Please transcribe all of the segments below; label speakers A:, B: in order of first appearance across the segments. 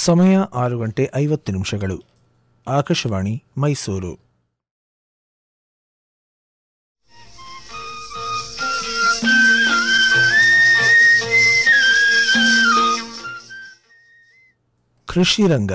A: ಸಮಯ ಆರು ಗಂಟೆ ಐವತ್ತು ನಿಮಿಷಗಳು ಆಕಾಶವಾಣಿ ಮೈಸೂರು ಕೃಷಿ ರಂಗ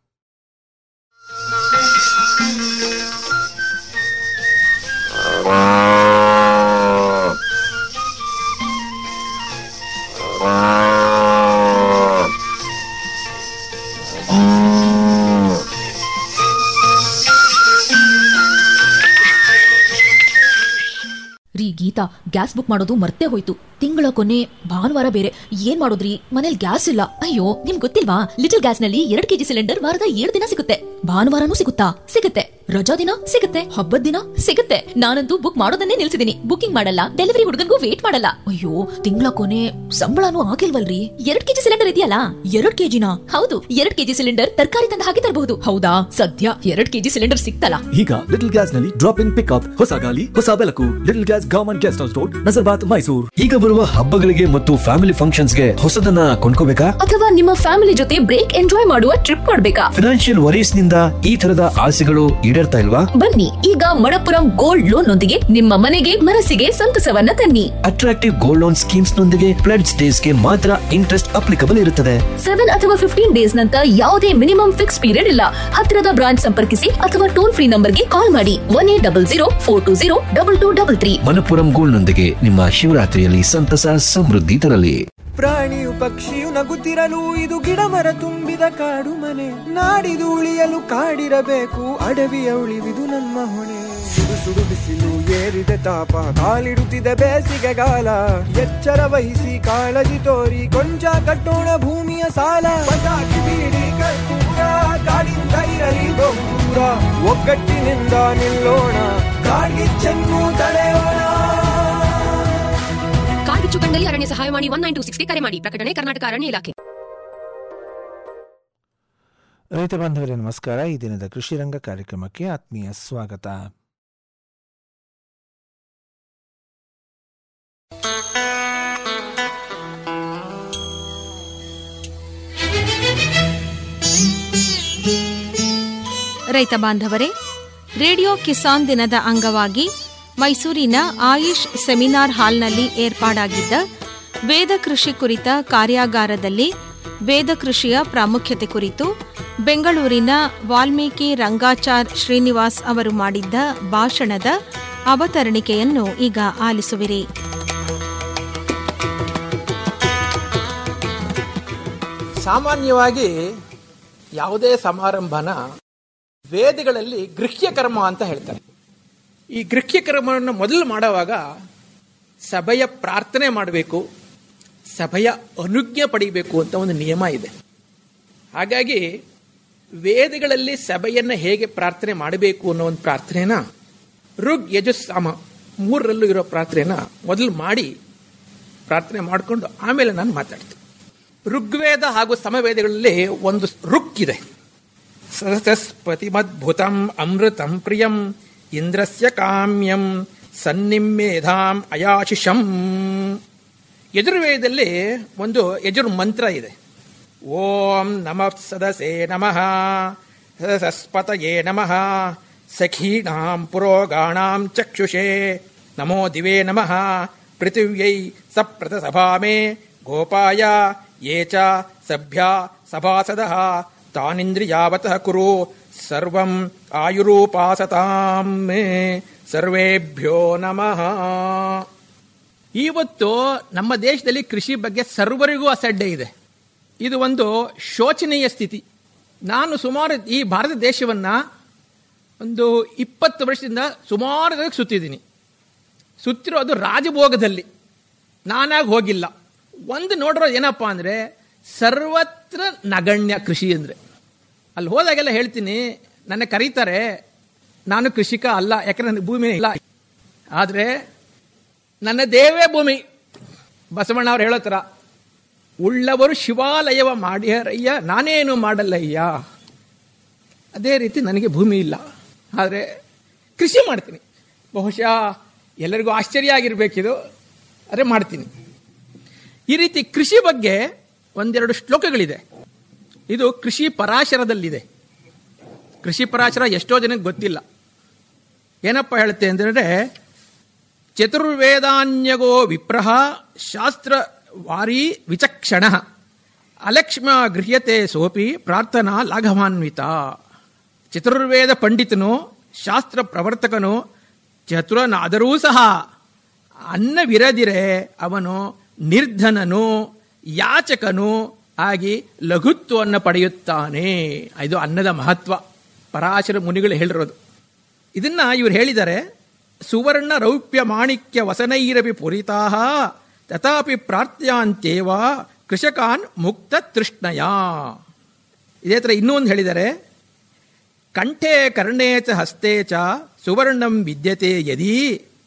B: ರೀ ಗೀತಾ ಗ್ಯಾಸ್ ಬುಕ್ ಮಾಡೋದು ಮರ್ತೇ ಹೋಯ್ತು ತಿಂಗಳ ಕೊನೆ ಭಾನುವಾರ ಬೇರೆ ಏನ್ ಮಾಡೋದ್ರಿ ಮನೇಲಿ ಗ್ಯಾಸ್ ಇಲ್ಲ ಅಯ್ಯೋ ನಿಮ್ ಗೊತ್ತಿಲ್ವಾ ಲಿಟಲ್ ಗ್ಯಾಸ್ ನಲ್ಲಿ ಎರಡ್ ಕೆಜಿ ಸಿಲಿಂಡರ್ ವಾರದ ಏಳು ದಿನ ಸಿಗುತ್ತೆ ಭಾನುವಾರನೂ ಸಿಗುತ್ತಾ ಸಿಗುತ್ತೆ ರಜಾ ದಿನ ಸಿಗುತ್ತೆ ಹಬ್ಬದ ದಿನ ಸಿಗುತ್ತೆ ನಾನಂತೂ ಬುಕ್ ಮಾಡೋದನ್ನೇ ನಿಲ್ಸಿದೀನಿ ಬುಕಿಂಗ್ ಮಾಡಲ್ಲ ಡೆಲಿವರಿ ಹುಡುಗನ್ಗೂ ವೇಟ್ ಮಾಡಲ್ಲ ಅಯ್ಯೋ ತಿಂಗಳ ಕೊನೆ ಸಂಬಳನೂ ಆಗಿಲ್ವಲ್ರಿ ಎರಡ್ ಕೆಜಿ ಸಿಲಿಂಡರ್ ಇದೆಯಲ್ಲ ಎರಡ್ ಕೆಜಿನ ಹೌದು ಎರಡ್ ಕೆಜಿ ಸಿಲಿಂಡರ್ ತರಕಾರಿ ತಂದ ಹಾಗೆ ತರಬಹುದು ಹೌದಾ ಸದ್ಯ ಎರಡ್ ಕೆಜಿ ಸಿಲಿಂಡರ್ ಸಿಕ್ತಲ್ಲ
C: ಈಗ ಲಿಟಲ್ ಗ್ಯಾಸ್ ನಲ್ಲಿ ಡ್ರಾಪ್ ಇನ್ ಪಿಕ್ಅಪ್ ಹೊಸ ಗಾಲಿ ಹೊಸ ಬೆಳಕು little gas government guest house road Nazarbad Mysuru ಈಗ ಬರುವ ಹಬ್ಬಗಳಿಗೆ ಮತ್ತು ಫ್ಯಾಮಿಲಿ ಫಂಕ್ಷನ್ಸ್ ಗೆ ಹೊಸದನ್ನ ಕೊಂಡ್ಕೋಬೇಕಾ
D: ಅಥವಾ ನಿಮ್ಮ ಫ್ಯಾಮಿಲಿ ಜೊತೆ ಬ್ರೇಕ್ ಎಂಜಾಯ್ ಮಾಡುವ ಟ್ರಿಪ್ ಮಾಡ್ಬೇಕಾ
C: ಫಿನಾನ್ಷಿಯಲ್ ವರೀಸ್ ನಿಂದ ಈ ತರದ ಆಸೆಗಳು ಈಡೇರ್ತಾ ಇಲ್ವಾ
D: ಬನ್ನಿ ಈಗ ಮಣಪುರಂ ಗೋಲ್ಡ್ ಲೋನ್ ನೊಂದಿಗೆ ನಿಮ್ಮ ಮನೆಗೆ ಮನಸ್ಸಿಗೆ ಸಂತಸವನ್ನ ತನ್ನಿ
C: ಅಟ್ರಾಕ್ಟಿವ್ ಗೋಲ್ಡ್ ಲೋನ್ ಸ್ಕೀಮ್ಸ್ ನೊಂದಿಗೆ ಪ್ಲೆಡ್ಸ್ ಡೇಸ್ ಗೆ ಮಾತ್ರ ಇಂಟ್ರೆಸ್ಟ್ ಅಪ್ಲಿಕಬಲ್ ಇರುತ್ತದೆ
D: ಸೆವೆನ್ ಅಥವಾ ಫಿಫ್ಟೀನ್ ಡೇಸ್ ನಂತರ ಯಾವುದೇ ಮಿನಿಮಮ್ ಫಿಕ್ಸ್ ಪೀರಿಯಡ್ ಇಲ್ಲ ಹತ್ತಿರದ ಬ್ರಾಂಚ್ ಸಂಪರ್ಕಿಸಿ ಅಥವಾ ಟೋಲ್ ಫ್ರೀ ನಂಬರ್ಗೆ ಕಾಲ್ ಮಾಡಿ one eight double zero four two zero double two double three
C: Manappuram gold ನೊಂದಿಗೆ ನಿಮ್ಮ ಶಿವರಾತ್ರಿಯಲ್ಲಿ ಸಂತಸ ಸಮೃದ್ಧಿ ತರಲಿ
E: ಪ್ರಾಣಿಯು ಪಕ್ಷಿಯು ನಗುತ್ತಿರಲು ಇದು ಗಿಡ ಮರ ತುಂಬಿದ ಕಾಡು ಮನೆ ನಾಡಿದು ಉಳಿಯಲು ಕಾಡಿರಬೇಕು ಅಡವಿಯ ಉಳಿವಿದು ನಮ್ಮ ಹೊಣೆ ಸುಡು ಸುಡು ಬಿಸಿಲು ಏರಿದ ತಾಪ ಕಾಲಿಡುತ್ತಿದೆ ಬೇಸಿಗೆಗಾಲ ಎಚ್ಚರ ವಹಿಸಿ ಕಾಳಜಿ ತೋರಿ ಕೊಂಚ ಕಟ್ಟೋಣ ಭೂಮಿಯ ಸಾಲ ಪಟಾಕಿ ಬೀಡಿ ಕರ್ಪೂರ ಕಾಡಿಂದ ಇರಲಿ ದೂರ ಒಗ್ಗಟ್ಟಿನಿಂದ ನಿಲ್ಲೋಣ ಕಾಡ್ಗಿಚ್ಚನ್ನು ತಡೆಯೋಣ
F: ಕಾಡ್ಗಿಚ್ಚು ಕಂಡಲ್ಲಿ ಅರಣ್ಯ ಸಹಾಯವಾಣಿ ಒನ್ ನೈನ್ ಟು ಸಿಕ್ಸ್ಗೆ ಕರೆ ಮಾಡಿ ಪ್ರಕಟಣೆ ಕರ್ನಾಟಕ ಅರಣ್ಯ ಇಲಾಖೆ
A: ರೈತ ಬಾಂಧವರೇ ನಮಸ್ಕಾರ ಈ ದಿನದ ಕೃಷಿ ರಂಗ ಕಾರ್ಯಕ್ರಮಕ್ಕೆ ಆತ್ಮೀಯ ಸ್ವಾಗತ
G: ರೈತ ಬಾಂಧವರೇ ರೇಡಿಯೋ ಕಿಸಾನ್ ದಿನದ ಅಂಗವಾಗಿ ಮೈಸೂರಿನ ಆಯುಷ್ ಸೆಮಿನಾರ್ ಹಾಲ್ನಲ್ಲಿ ಏರ್ಪಾಡಾಗಿದ್ದ ವೇದ ಕೃಷಿ ಕುರಿತ ಕಾರ್ಯಾಗಾರದಲ್ಲಿ ವೇದ ಕೃಷಿಯ ಪ್ರಾಮುಖ್ಯತೆ ಕುರಿತು ಬೆಂಗಳೂರಿನ ವಾಲ್ಮೀಕಿ ರಂಗಾಚಾರ್ ಶ್ರೀನಿವಾಸ್ ಅವರು ಮಾಡಿದ್ದ ಭಾಷಣದ ಅವತರಣಿಕೆಯನ್ನು ಈಗ ಆಲಿಸುವಿರಿ
H: ಸಾಮಾನ್ಯವಾಗಿ ಯಾವುದೇ ಸಮಾರಂಭನ ವೇದಗಳಲ್ಲಿ ಗೃಹ್ಯ ಕರ್ಮ ಅಂತ ಹೇಳ್ತಾರೆ ಈ ಗೃಹ್ಯ ಕರ್ಮವನ್ನು ಮೊದಲು ಮಾಡುವಾಗ ಸಭೆಯ ಪ್ರಾರ್ಥನೆ ಮಾಡಬೇಕು ಸಭೆಯ ಅನುಜ್ಞೆ ಪಡಿಬೇಕು ಅಂತ ಒಂದು ನಿಯಮ ಇದೆ ಹಾಗಾಗಿ ವೇದಗಳಲ್ಲಿ ಸಭೆಯನ್ನು ಹೇಗೆ ಪ್ರಾರ್ಥನೆ ಮಾಡಬೇಕು ಅನ್ನೋ ಒಂದು ಪ್ರಾರ್ಥನೆನ ಋಗ್ ಯಜುಸ್ ಸಾಮ ಮೂರರಲ್ಲೂ ಇರೋ ಪ್ರಾರ್ಥನೆನ ಮೊದಲು ಮಾಡಿ ಪ್ರಾರ್ಥನೆ ಮಾಡಿಕೊಂಡು ಆಮೇಲೆ ನಾನು ಮಾತಾಡ್ತೀನಿ ಋಗ್ವೇದ ಹಾಗೂ ಸಮವೇದಗಳಲ್ಲಿ ಒಂದು ರುಕ್ ಇದೆ ಸರಸ್ಪತಿಮದ್ಭುತಂ ಅಮೃತಂ ಪ್ರಿಯಂ ಇಂದ್ರಸ್ಯ ಕಾಮ್ಯಂ ಸನ್ನಿಮೇಧಾಂ ಅಯಾಶಿಷಂ ಯಜುರ್ವೇದದಲ್ಲಿ ಒಂದು ಯಜುರ್ ಮಂತ್ರ ಇದೆ ಓಂ ನಮಃ ಸದಸೇ ನಮಃ ಸರಸ್ಪತಯೇ ನಮಃ ಸಖೀಣಾಂ ಪುರೋಗಾಣಾಂ ಚಕ್ಷುಷೇ ನಮೋ ದಿವೇ ನಮಃ ಪೃಥಿವ್ಯೈ ಸಪ್ರತ ಸಭಾಮೇ ಗೋಪಾಯ ಯೇ ಚ ಸಭ್ಯ ಸಭಾಸದಃ ತಾನಿಂದ್ರಿಯಾವತಃ ಕುರು ಸರ್ವಂ ಆಯುರೂಪಾಸತಾಂ ಮೇ ಸರ್ವೇಭ್ಯೋ ನಮಃ ಇವತ್ತು ನಮ್ಮ ದೇಶದಲ್ಲಿ ಕೃಷಿ ಬಗ್ಗೆ ಸರ್ವರಿಗೂ ಅಸಡ್ಡೆ ಇದೆ ಇದು ಒಂದು ಶೋಚನೀಯ ಸ್ಥಿತಿ ನಾನು ಸುಮಾರು ಈ ಭಾರತ ದೇಶವನ್ನ ಒಂದು ಇಪ್ಪತ್ತು ವರ್ಷದಿಂದ ಸುಮಾರು ಸುತ್ತಿದ್ದೀನಿ ಸುತ್ತಿರೋದು ರಾಜಭೋಗದಲ್ಲಿ ನಾನಾಗಿ ಹೋಗಿಲ್ಲ ಒಂದು ನೋಡಿರೋ ಏನಪ್ಪ ಅಂದರೆ ಸರ್ವತ್ರ ನಗಣ್ಯ ಕೃಷಿ ಅಂದರೆ ಅಲ್ಲಿ ಹೋದಾಗೆಲ್ಲ ಹೇಳ್ತೀನಿ ನನ್ನ ಕರೀತಾರೆ ನಾನು ಕೃಷಿಕ ಅಲ್ಲ ಯಾಕಂದ್ರೆ ನನಗೆ ಭೂಮಿ ಇಲ್ಲ ಆದರೆ ನನ್ನ ದೇವೇ ಭೂಮಿ ಬಸವಣ್ಣ ಅವ್ರು ಹೇಳೋ ಥರ ಉಳ್ಳವರು ಶಿವಾಲಯವ ಮಾಡ್ಯಾರಯ್ಯ ನಾನೇನು ಮಾಡಲ್ಲಯ್ಯ ಅದೇ ರೀತಿ ನನಗೆ ಭೂಮಿ ಇಲ್ಲ ಆದರೆ ಕೃಷಿ ಮಾಡ್ತೀನಿ ಬಹುಶಃ ಎಲ್ಲರಿಗೂ ಆಶ್ಚರ್ಯ ಆಗಿರ್ಬೇಕಿದು ಅದೇ ಮಾಡ್ತೀನಿ ಈ ರೀತಿ ಕೃಷಿ ಬಗ್ಗೆ ಒಂದೆರಡು ಶ್ಲೋಕಗಳಿದೆ ಇದು ಕೃಷಿ ಪರಾಶರದಲ್ಲಿದೆ ಕೃಷಿ ಪರಾಶರ ಎಷ್ಟೋ ಜನಕ್ಕೆ ಗೊತ್ತಿಲ್ಲ ಏನಪ್ಪ ಹೇಳುತ್ತೆ ಅಂದರೆ ಚತುರ್ವೇದಾನ್ಯಗೋ ವಿಪ್ರಹ ಶಾಸ್ತ್ರ ವಾರಿ ವಿಚಕ್ಷಣ ಅಲಕ್ಷ್ಮ ಗೃಹ್ಯತೆ ಸೋಪಿ ಪ್ರಾರ್ಥನಾ ಲಾಘವಾನ್ವಿತ ಚತುರ್ವೇದ ಪಂಡಿತನು ಶಾಸ್ತ್ರ ಪ್ರವರ್ತಕನು ಚತುರನಾದರೂ ಸಹ ಅನ್ನವಿರದಿರೆ ಅವನು ನಿರ್ಧನನು ಯಾಚಕನು ಆಗಿ ಲಘುತ್ವವನ್ನು ಪಡೆಯುತ್ತಾನೆ ಇದು ಅನ್ನದ ಮಹತ್ವ ಪರಾಶರ ಮುನಿಗಳು ಹೇಳಿರೋದು ಇದನ್ನ ಇವರು ಹೇಳಿದ್ದಾರೆ ಸುವರ್ಣ ರೌಪ್ಯ ಮಾಣಿಕ್ಯ ವಸನೈರಪಿ ಪೂರಿತಾ ತಥಾಪಿ ಪ್ರಾರ್ಥ್ಯಾಂತ್ಯೇವ ಕೃಷಕಾನ್ ಮುಕ್ತ ತೃಷ್ಣಯ ಇದೇ ಥರ ಇನ್ನೊಂದು ಹೇಳಿದ್ದಾರೆ ಕಂಠೆ ಕರ್ಣೇ ಚ ಹಸ್ತೆ ಚ ಸುವರ್ಣಂ ವಿದ್ಯತೆ ಯದಿ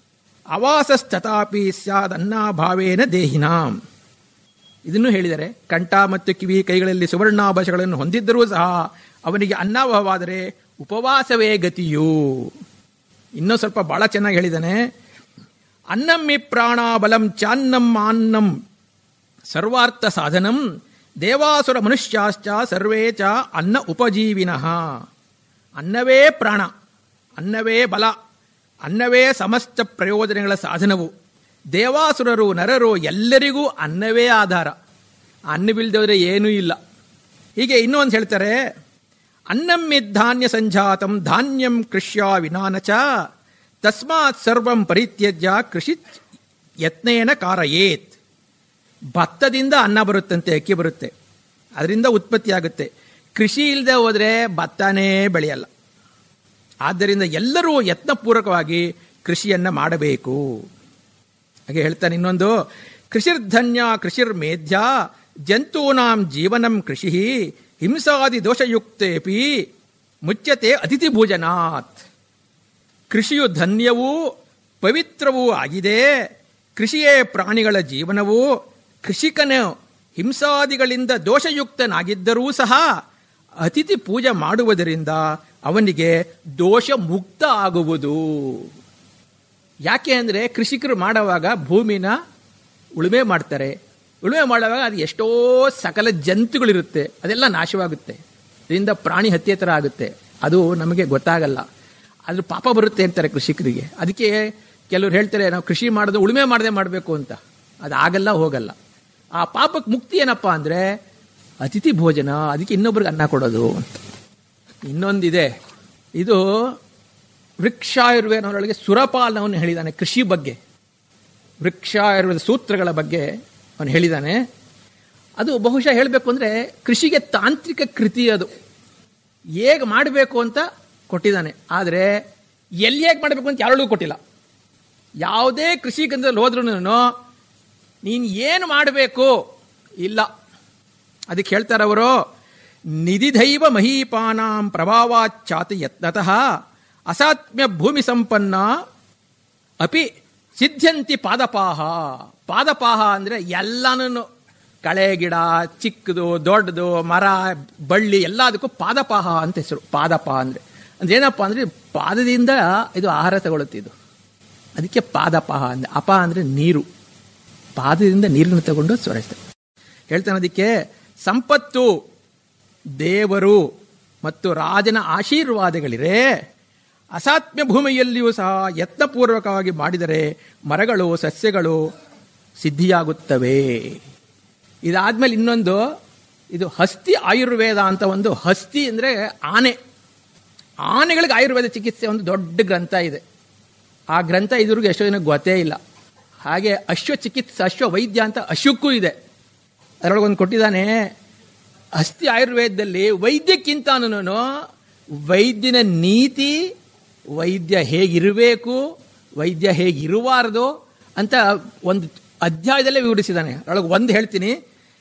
H: ಅವಾಸಸ್ತಥಾಪಿ ಸ್ಯಾದನ್ನಾಭಾವೇನ ದೇಹಿನಾಂ ಇದನ್ನು ಹೇಳಿದರೆ ಕಂಠ ಮತ್ತು ಕಿವಿ ಕೈಗಳಲ್ಲಿ ಸುವರ್ಣಾಭಾಷಗಳನ್ನು ಹೊಂದಿದ್ದರೂ ಸಹ ಅವನಿಗೆ ಅನ್ನಾಭವಾದರೆ ಉಪವಾಸವೇ ಗತಿಯು ಇನ್ನೂ ಸ್ವಲ್ಪ ಬಹಳ ಚೆನ್ನಾಗಿ ಹೇಳಿದ್ದಾನೆ ಅನ್ನಮ್ಮಿ ಪ್ರಾಣ ಬಲಂ ಚಾನ್ನಂ ಅನ್ನಂ ಸರ್ವಾರ್ಥ ಸಾಧನಂ ದೇವಾಸುರ ಮನುಷ್ಯಾಶ್ಚ ಸರ್ವೇ ಚ ಅನ್ನ ಉಪಜೀವಿನಃ ಅನ್ನವೇ ಪ್ರಾಣ ಅನ್ನವೇ ಬಲ ಅನ್ನವೇ ಸಮಸ್ತ ಪ್ರಯೋಜನಗಳ ಸಾಧನವು ದೇವಾಸುರರು ನರರು ಎಲ್ಲರಿಗೂ ಅನ್ನವೇ ಆಧಾರ ಅನ್ನವಿಲ್ದವರೆ ಏನೂ ಇಲ್ಲ ಹೀಗೆ ಇನ್ನೊಂದು ಹೇಳ್ತಾರೆ ಅನ್ನಮ್ಮಿದ್ಧಾನ್ಯ ಸಂಜಾತಂ ಧಾನ್ಯಂ ಕೃಷ್ಯ ವಿನಾನಚ ತಸ್ಮಾತ್ ಸರ್ವಂ ಪರಿತ್ಯಜ್ಯ ಕೃಷಿ ಯತ್ನೇನ ಕಾರಯೇತ್ ಭತ್ತದಿಂದ ಅನ್ನ ಬರುತ್ತಂತೆ ಅಕ್ಕಿ ಬರುತ್ತೆ ಅದರಿಂದ ಉತ್ಪತ್ತಿ ಆಗುತ್ತೆ ಕೃಷಿ ಇಲ್ಲದೆ ಹೋದರೆ ಭತ್ತನೇ ಬೆಳೆಯಲ್ಲ ಆದ್ದರಿಂದ ಎಲ್ಲರೂ ಯತ್ನಪೂರ್ವಕವಾಗಿ ಕೃಷಿಯನ್ನ ಮಾಡಬೇಕು ಹಾಗೆ ಹೇಳ್ತಾನೆ ಇನ್ನೊಂದು ಕೃಷಿರ್ಧನ್ಯ ಕೃಷಿರ್ಮೇಧ್ಯ ಜಂತೂನಾಂ ಜೀವನಂ ಕೃಷಿ ಹಿಂಸಾದಿ ದೋಷಯುಕ್ತೇಪಿ ಮುಚ್ಯತೆ ಅತಿಥಿ ಭೋಜನಾತ್ ಕೃಷಿಯು ಧನ್ಯವೂ ಪವಿತ್ರವೂ ಆಗಿದೆ ಕೃಷಿಯೇ ಪ್ರಾಣಿಗಳ ಜೀವನವು ಕೃಷಿಕನು ಹಿಂಸಾದಿಗಳಿಂದ ದೋಷಯುಕ್ತನಾಗಿದ್ದರೂ ಸಹ ಅತಿಥಿ ಪೂಜೆ ಮಾಡುವುದರಿಂದ ಅವನಿಗೆ ದೋಷ ಮುಕ್ತ ಆಗುವುದು ಯಾಕೆ ಅಂದರೆ ಕೃಷಿಕರು ಮಾಡುವಾಗ ಭೂಮಿನ ಉಳುಮೆ ಮಾಡ್ತಾರೆ ಉಳುಮೆ ಮಾಡುವಾಗ ಅದು ಎಷ್ಟೋ ಸಕಲ ಜಂತುಗಳಿರುತ್ತೆ ಅದೆಲ್ಲ ನಾಶವಾಗುತ್ತೆ ಇದರಿಂದ ಪ್ರಾಣಿ ಹತ್ಯೆ ಥರ ಆಗುತ್ತೆ ಅದು ನಮಗೆ ಗೊತ್ತಾಗಲ್ಲ ಅದ್ರ ಪಾಪ ಬರುತ್ತೆ ಅಂತಾರೆ ಕೃಷಿಕರಿಗೆ ಅದಕ್ಕೆ ಕೆಲವರು ಹೇಳ್ತಾರೆ ನಾವು ಕೃಷಿ ಮಾಡೋದು ಉಳುಮೆ ಮಾಡದೆ ಮಾಡಬೇಕು ಅಂತ ಅದು ಆಗಲ್ಲ ಹೋಗಲ್ಲ ಆ ಪಾಪಕ್ಕೆ ಮುಕ್ತಿ ಏನಪ್ಪ ಅಂದರೆ ಅತಿಥಿ ಭೋಜನ ಅದಕ್ಕೆ ಇನ್ನೊಬ್ರಿಗೆ ಅನ್ನ ಕೊಡೋದು ಅಂತ ಇನ್ನೊಂದಿದೆ ಇದು ವೃಕ್ಷಾಯುರ್ವೇದನೊಳಗೆ ಸುರಪಾಲನವನ್ನು ಹೇಳಿದ್ದಾನೆ ಕೃಷಿ ಬಗ್ಗೆ ವೃಕ್ಷಾಯುರ್ವೇದ ಸೂತ್ರಗಳ ಬಗ್ಗೆ ಅವನು ಹೇಳಿದ್ದಾನೆ ಅದು ಬಹುಶಃ ಹೇಳಬೇಕು ಅಂದರೆ ಕೃಷಿಗೆ ತಾಂತ್ರಿಕ ಕೃತಿ ಅದು ಹೇಗೆ ಮಾಡಬೇಕು ಅಂತ ಕೊಟ್ಟಿದ್ದಾನೆ ಆದರೆ ಎಲ್ಲಿ ಹೇಗೆ ಮಾಡಬೇಕು ಅಂತ ಯಾರಿಗೂ ಕೊಟ್ಟಿಲ್ಲ ಯಾವುದೇ ಕೃಷಿ ಕೇಂದ್ರದಲ್ಲಿ ಹೋದ್ರೂ ನೀನು ಏನು ಮಾಡಬೇಕು ಇಲ್ಲ ಅದಕ್ಕೆ ಹೇಳ್ತಾರೆ ಅವರು ನಿಧಿದೈವ ಮಹೀಪಾನಾಂ ಪ್ರಭಾವಾಚ್ಚಾತಿ ಯತ್ನತಃ ಅಸಾತ್ಮ್ಯ ಭೂಮಿ ಸಂಪನ್ನ ಅಪಿ ಸಿದ್ಧಂತಿ ಪಾದಪಾಹ ಪಾದಪಾಹ ಅಂದರೆ ಎಲ್ಲನೂ ಕಳೆ ಗಿಡ ಚಿಕ್ಕದು ದೊಡ್ಡದು ಮರ ಬಳ್ಳಿ ಎಲ್ಲದಕ್ಕೂ ಪಾದಪಾಹ ಅಂತ ಹೆಸರು ಪಾದಪ ಅಂದರೆ ಅಂದ್ರೆ ಏನಪ್ಪ ಅಂದರೆ ಪಾದದಿಂದ ಇದು ಆಹಾರ ತಗೊಳುತ್ತಿದ್ದು ಅದಕ್ಕೆ ಪಾದಪಾಹ ಅಂದ್ರೆ ಅಪ ಅಂದರೆ ನೀರು ಪಾದದಿಂದ ನೀರನ್ನು ತಗೊಂಡು ಸೊರಸ್ತಾರೆ ಹೇಳ್ತಾನೆ ಅದಕ್ಕೆ ಸಂಪತ್ತು ದೇವರು ಮತ್ತು ರಾಜನ ಆಶೀರ್ವಾದಗಳಿರೆ ಅಸಾತ್ಮ್ಯ ಭೂಮಿಯಲ್ಲಿಯೂ ಸಹ ಯತ್ನಪೂರ್ವಕವಾಗಿ ಮಾಡಿದರೆ ಮರಗಳು ಸಸ್ಯಗಳು ಸಿದ್ಧಿಯಾಗುತ್ತವೆ ಇದಾದ್ಮೇಲೆ ಇನ್ನೊಂದು ಇದು ಹಸ್ತಿ ಆಯುರ್ವೇದ ಅಂತ ಒಂದು ಹಸ್ತಿ ಅಂದರೆ ಆನೆ ಆನೆಗಳಿಗೆ ಆಯುರ್ವೇದ ಚಿಕಿತ್ಸೆ ಒಂದು ದೊಡ್ಡ ಗ್ರಂಥ ಇದೆ ಆ ಗ್ರಂಥ ಇದ್ರಿಗೆ ಎಷ್ಟೋ ಜನಕ್ಕೆ ಗೊತ್ತೇ ಇಲ್ಲ ಹಾಗೆ ಅಶ್ವ ಚಿಕಿತ್ಸೆ ಅಶ್ವ ವೈದ್ಯ ಅಂತ ಅಶ್ವಕ್ಕೂ ಇದೆ ಅದರೊಳಗೊಂದು ಕೊಟ್ಟಿದ್ದಾನೆ ಅಸ್ಥಿ ಆಯುರ್ವೇದದಲ್ಲಿ ವೈದ್ಯಕ್ಕಿಂತನೂ ವೈದ್ಯನ ನೀತಿ ವೈದ್ಯ ಹೇಗಿರಬೇಕು ವೈದ್ಯ ಹೇಗಿರಬಾರದು ಅಂತ ಒಂದು ಅಧ್ಯಾಯದಲ್ಲೇ ವಿವರಿಸಿದ್ದಾನೆ ಅದರೊಳಗೆ ಒಂದು ಹೇಳ್ತೀನಿ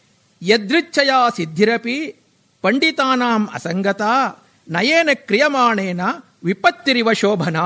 H: ಯದೃಚ್ಛಯ ಸಿದ್ಧಿರಪಿ ಪಂಡಿತಾನಾಂ ಅಸಂಗತ ನಯೇನ ಕ್ರಿಯಮಾಣೇನ ವಿಪತ್ತಿರಿವ ಶೋಭನಾ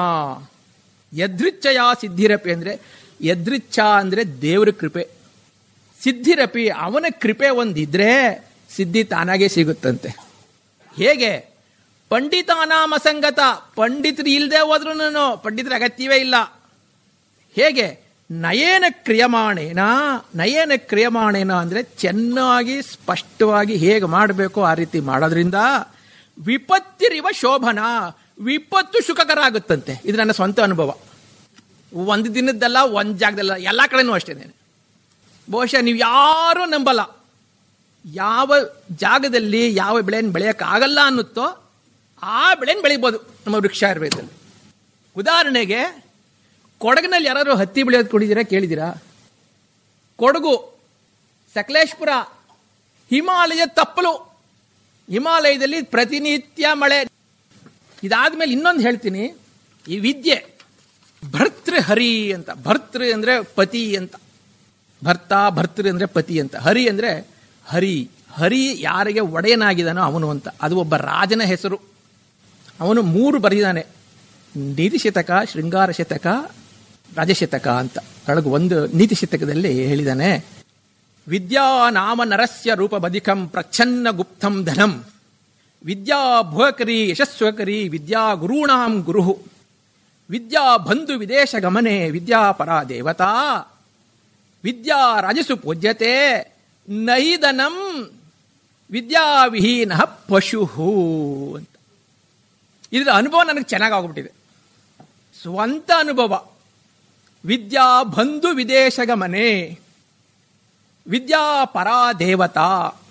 H: ಯದೃಚ್ಛಯ ಸಿದ್ಧಿರಪಿ ಅಂದರೆ ಯದೃಚ್ಛ ಅಂದರೆ ದೇವರ ಕೃಪೆ ಸಿದ್ಧಿರಪಿ ಅವನ ಕೃಪೆ ಒಂದಿದ್ರೆ ಸಿದ್ಧಿ ತಾನಾಗೇ ಸಿಗುತ್ತಂತೆ ಹೇಗೆ ಪಂಡಿತಾನಾಮ ಸಂಗತ ಪಂಡಿತರು ಇಲ್ಲದೆ ಹೋದ್ರೂ ಪಂಡಿತರ ಅಗತ್ಯವೇ ಇಲ್ಲ ಹೇಗೆ ನಯನ ಕ್ರಿಯಮಾಣೇನ ನಯನ ಕ್ರಿಯಮಾಣೇನ ಅಂದರೆ ಚೆನ್ನಾಗಿ ಸ್ಪಷ್ಟವಾಗಿ ಹೇಗೆ ಮಾಡಬೇಕು ಆ ರೀತಿ ಮಾಡೋದ್ರಿಂದ ವಿಪತ್ತಿರಿವ ಶೋಭನ ವಿಪತ್ತು ಸುಖಕರ ಆಗುತ್ತಂತೆ ಇದು ನನ್ನ ಸ್ವಂತ ಅನುಭವ ಒಂದು ದಿನದ್ದಲ್ಲ ಒಂದು ಜಾಗದಲ್ಲ ಎಲ್ಲ ಕಡೆನೂ ಅಷ್ಟೇ ಬಹುಶಃ ನೀವು ಯಾರೂ ನಂಬಲ್ಲ ಯಾವ ಜಾಗದಲ್ಲಿ ಯಾವ ಬೆಳೆಯನ್ನು ಬೆಳೆಯೋಕ್ಕಾಗಲ್ಲ ಅನ್ನುತ್ತೋ ಆ ಬೆಳೆಯನ್ನು ಬೆಳಿಬೋದು ನಮ್ಮ ವೃಕ್ಷ ಆಯುರ್ವೇದದಲ್ಲಿ ಉದಾಹರಣೆಗೆ ಕೊಡಗಿನಲ್ಲಿ ಯಾರಾದ್ರು ಹತ್ತಿ ಬೆಳೆಯೋದು ಕುಡಿದಿರಾ ಕೇಳಿದಿರಾ ಕೊಡಗು ಸಕಲೇಶ್ಪುರ ಹಿಮಾಲಯ ತಪ್ಪಲು ಹಿಮಾಲಯದಲ್ಲಿ ಪ್ರತಿನಿತ್ಯ ಮಳೆ ಇದಾದ್ಮೇಲೆ ಇನ್ನೊಂದು ಹೇಳ್ತೀನಿ ಈ ವಿದ್ಯೆ ಭರ್ತೃ ಹರಿ ಅಂತ ಭರ್ತೃ ಅಂದ್ರೆ ಪತಿ ಅಂತ ಭರ್ತ ಭರ್ತೃ ಅಂದ್ರೆ ಪತಿ ಅಂತ ಹರಿ ಅಂದ್ರೆ ಹರಿ ಹರಿ ಯಾರಿಗೆ ಒಡೆಯನಾಗಿದ್ದಾನೋ ಅವನು ಅಂತ ಅದು ಒಬ್ಬ ರಾಜನ ಹೆಸರು ಅವನು ಮೂರು ಬರೆದಿದ್ದಾನೆ ನೀತಿ ಶತಕ ಶೃಂಗಾರ ಶತಕ ರಾಜಶತಕ ಅಂತ ಒಳಗೆ ಒಂದು ನೀತಿ ಶತಕದಲ್ಲಿ ಹೇಳಿದಾನೆ ವಿದ್ಯಾ ನಾಮ ನರಸ್ಯ ರೂಪ ಬದಿಕಂ ಪ್ರಚ್ಛನ್ನ ಗುಪ್ತಂ ಧನಂ ವಿದ್ಯಾ ಭುವಕರಿ ಯಶಸ್ವಕರಿ ವಿದ್ಯಾ ಗುರುಣಾಂ ಗುರು ವಿದ್ಯಾ ಬಂಧು ವಿದೇಶ ಗಮನೆ ವಿದ್ಯಾ ಪರ ದೇವತಾ ವಿದ್ಯಾ ರಾಜಸು ಪೂಜ್ಯತೆ ನೈದನಂ ವಿದ್ಯಾವಿಹೀನ ಪಶು ಅಂತ ಇದರ ಅನುಭವ ನನಗೆ ಚೆನ್ನಾಗಿ ಆಗ್ಬಿಟ್ಟಿದೆ ಸ್ವಂತ ಅನುಭವ ವಿದ್ಯಾ ಬಂಧು ವಿದೇಶ ಗಮನೆ ವಿದ್ಯಾ ಪರಾ ದೇವತಾ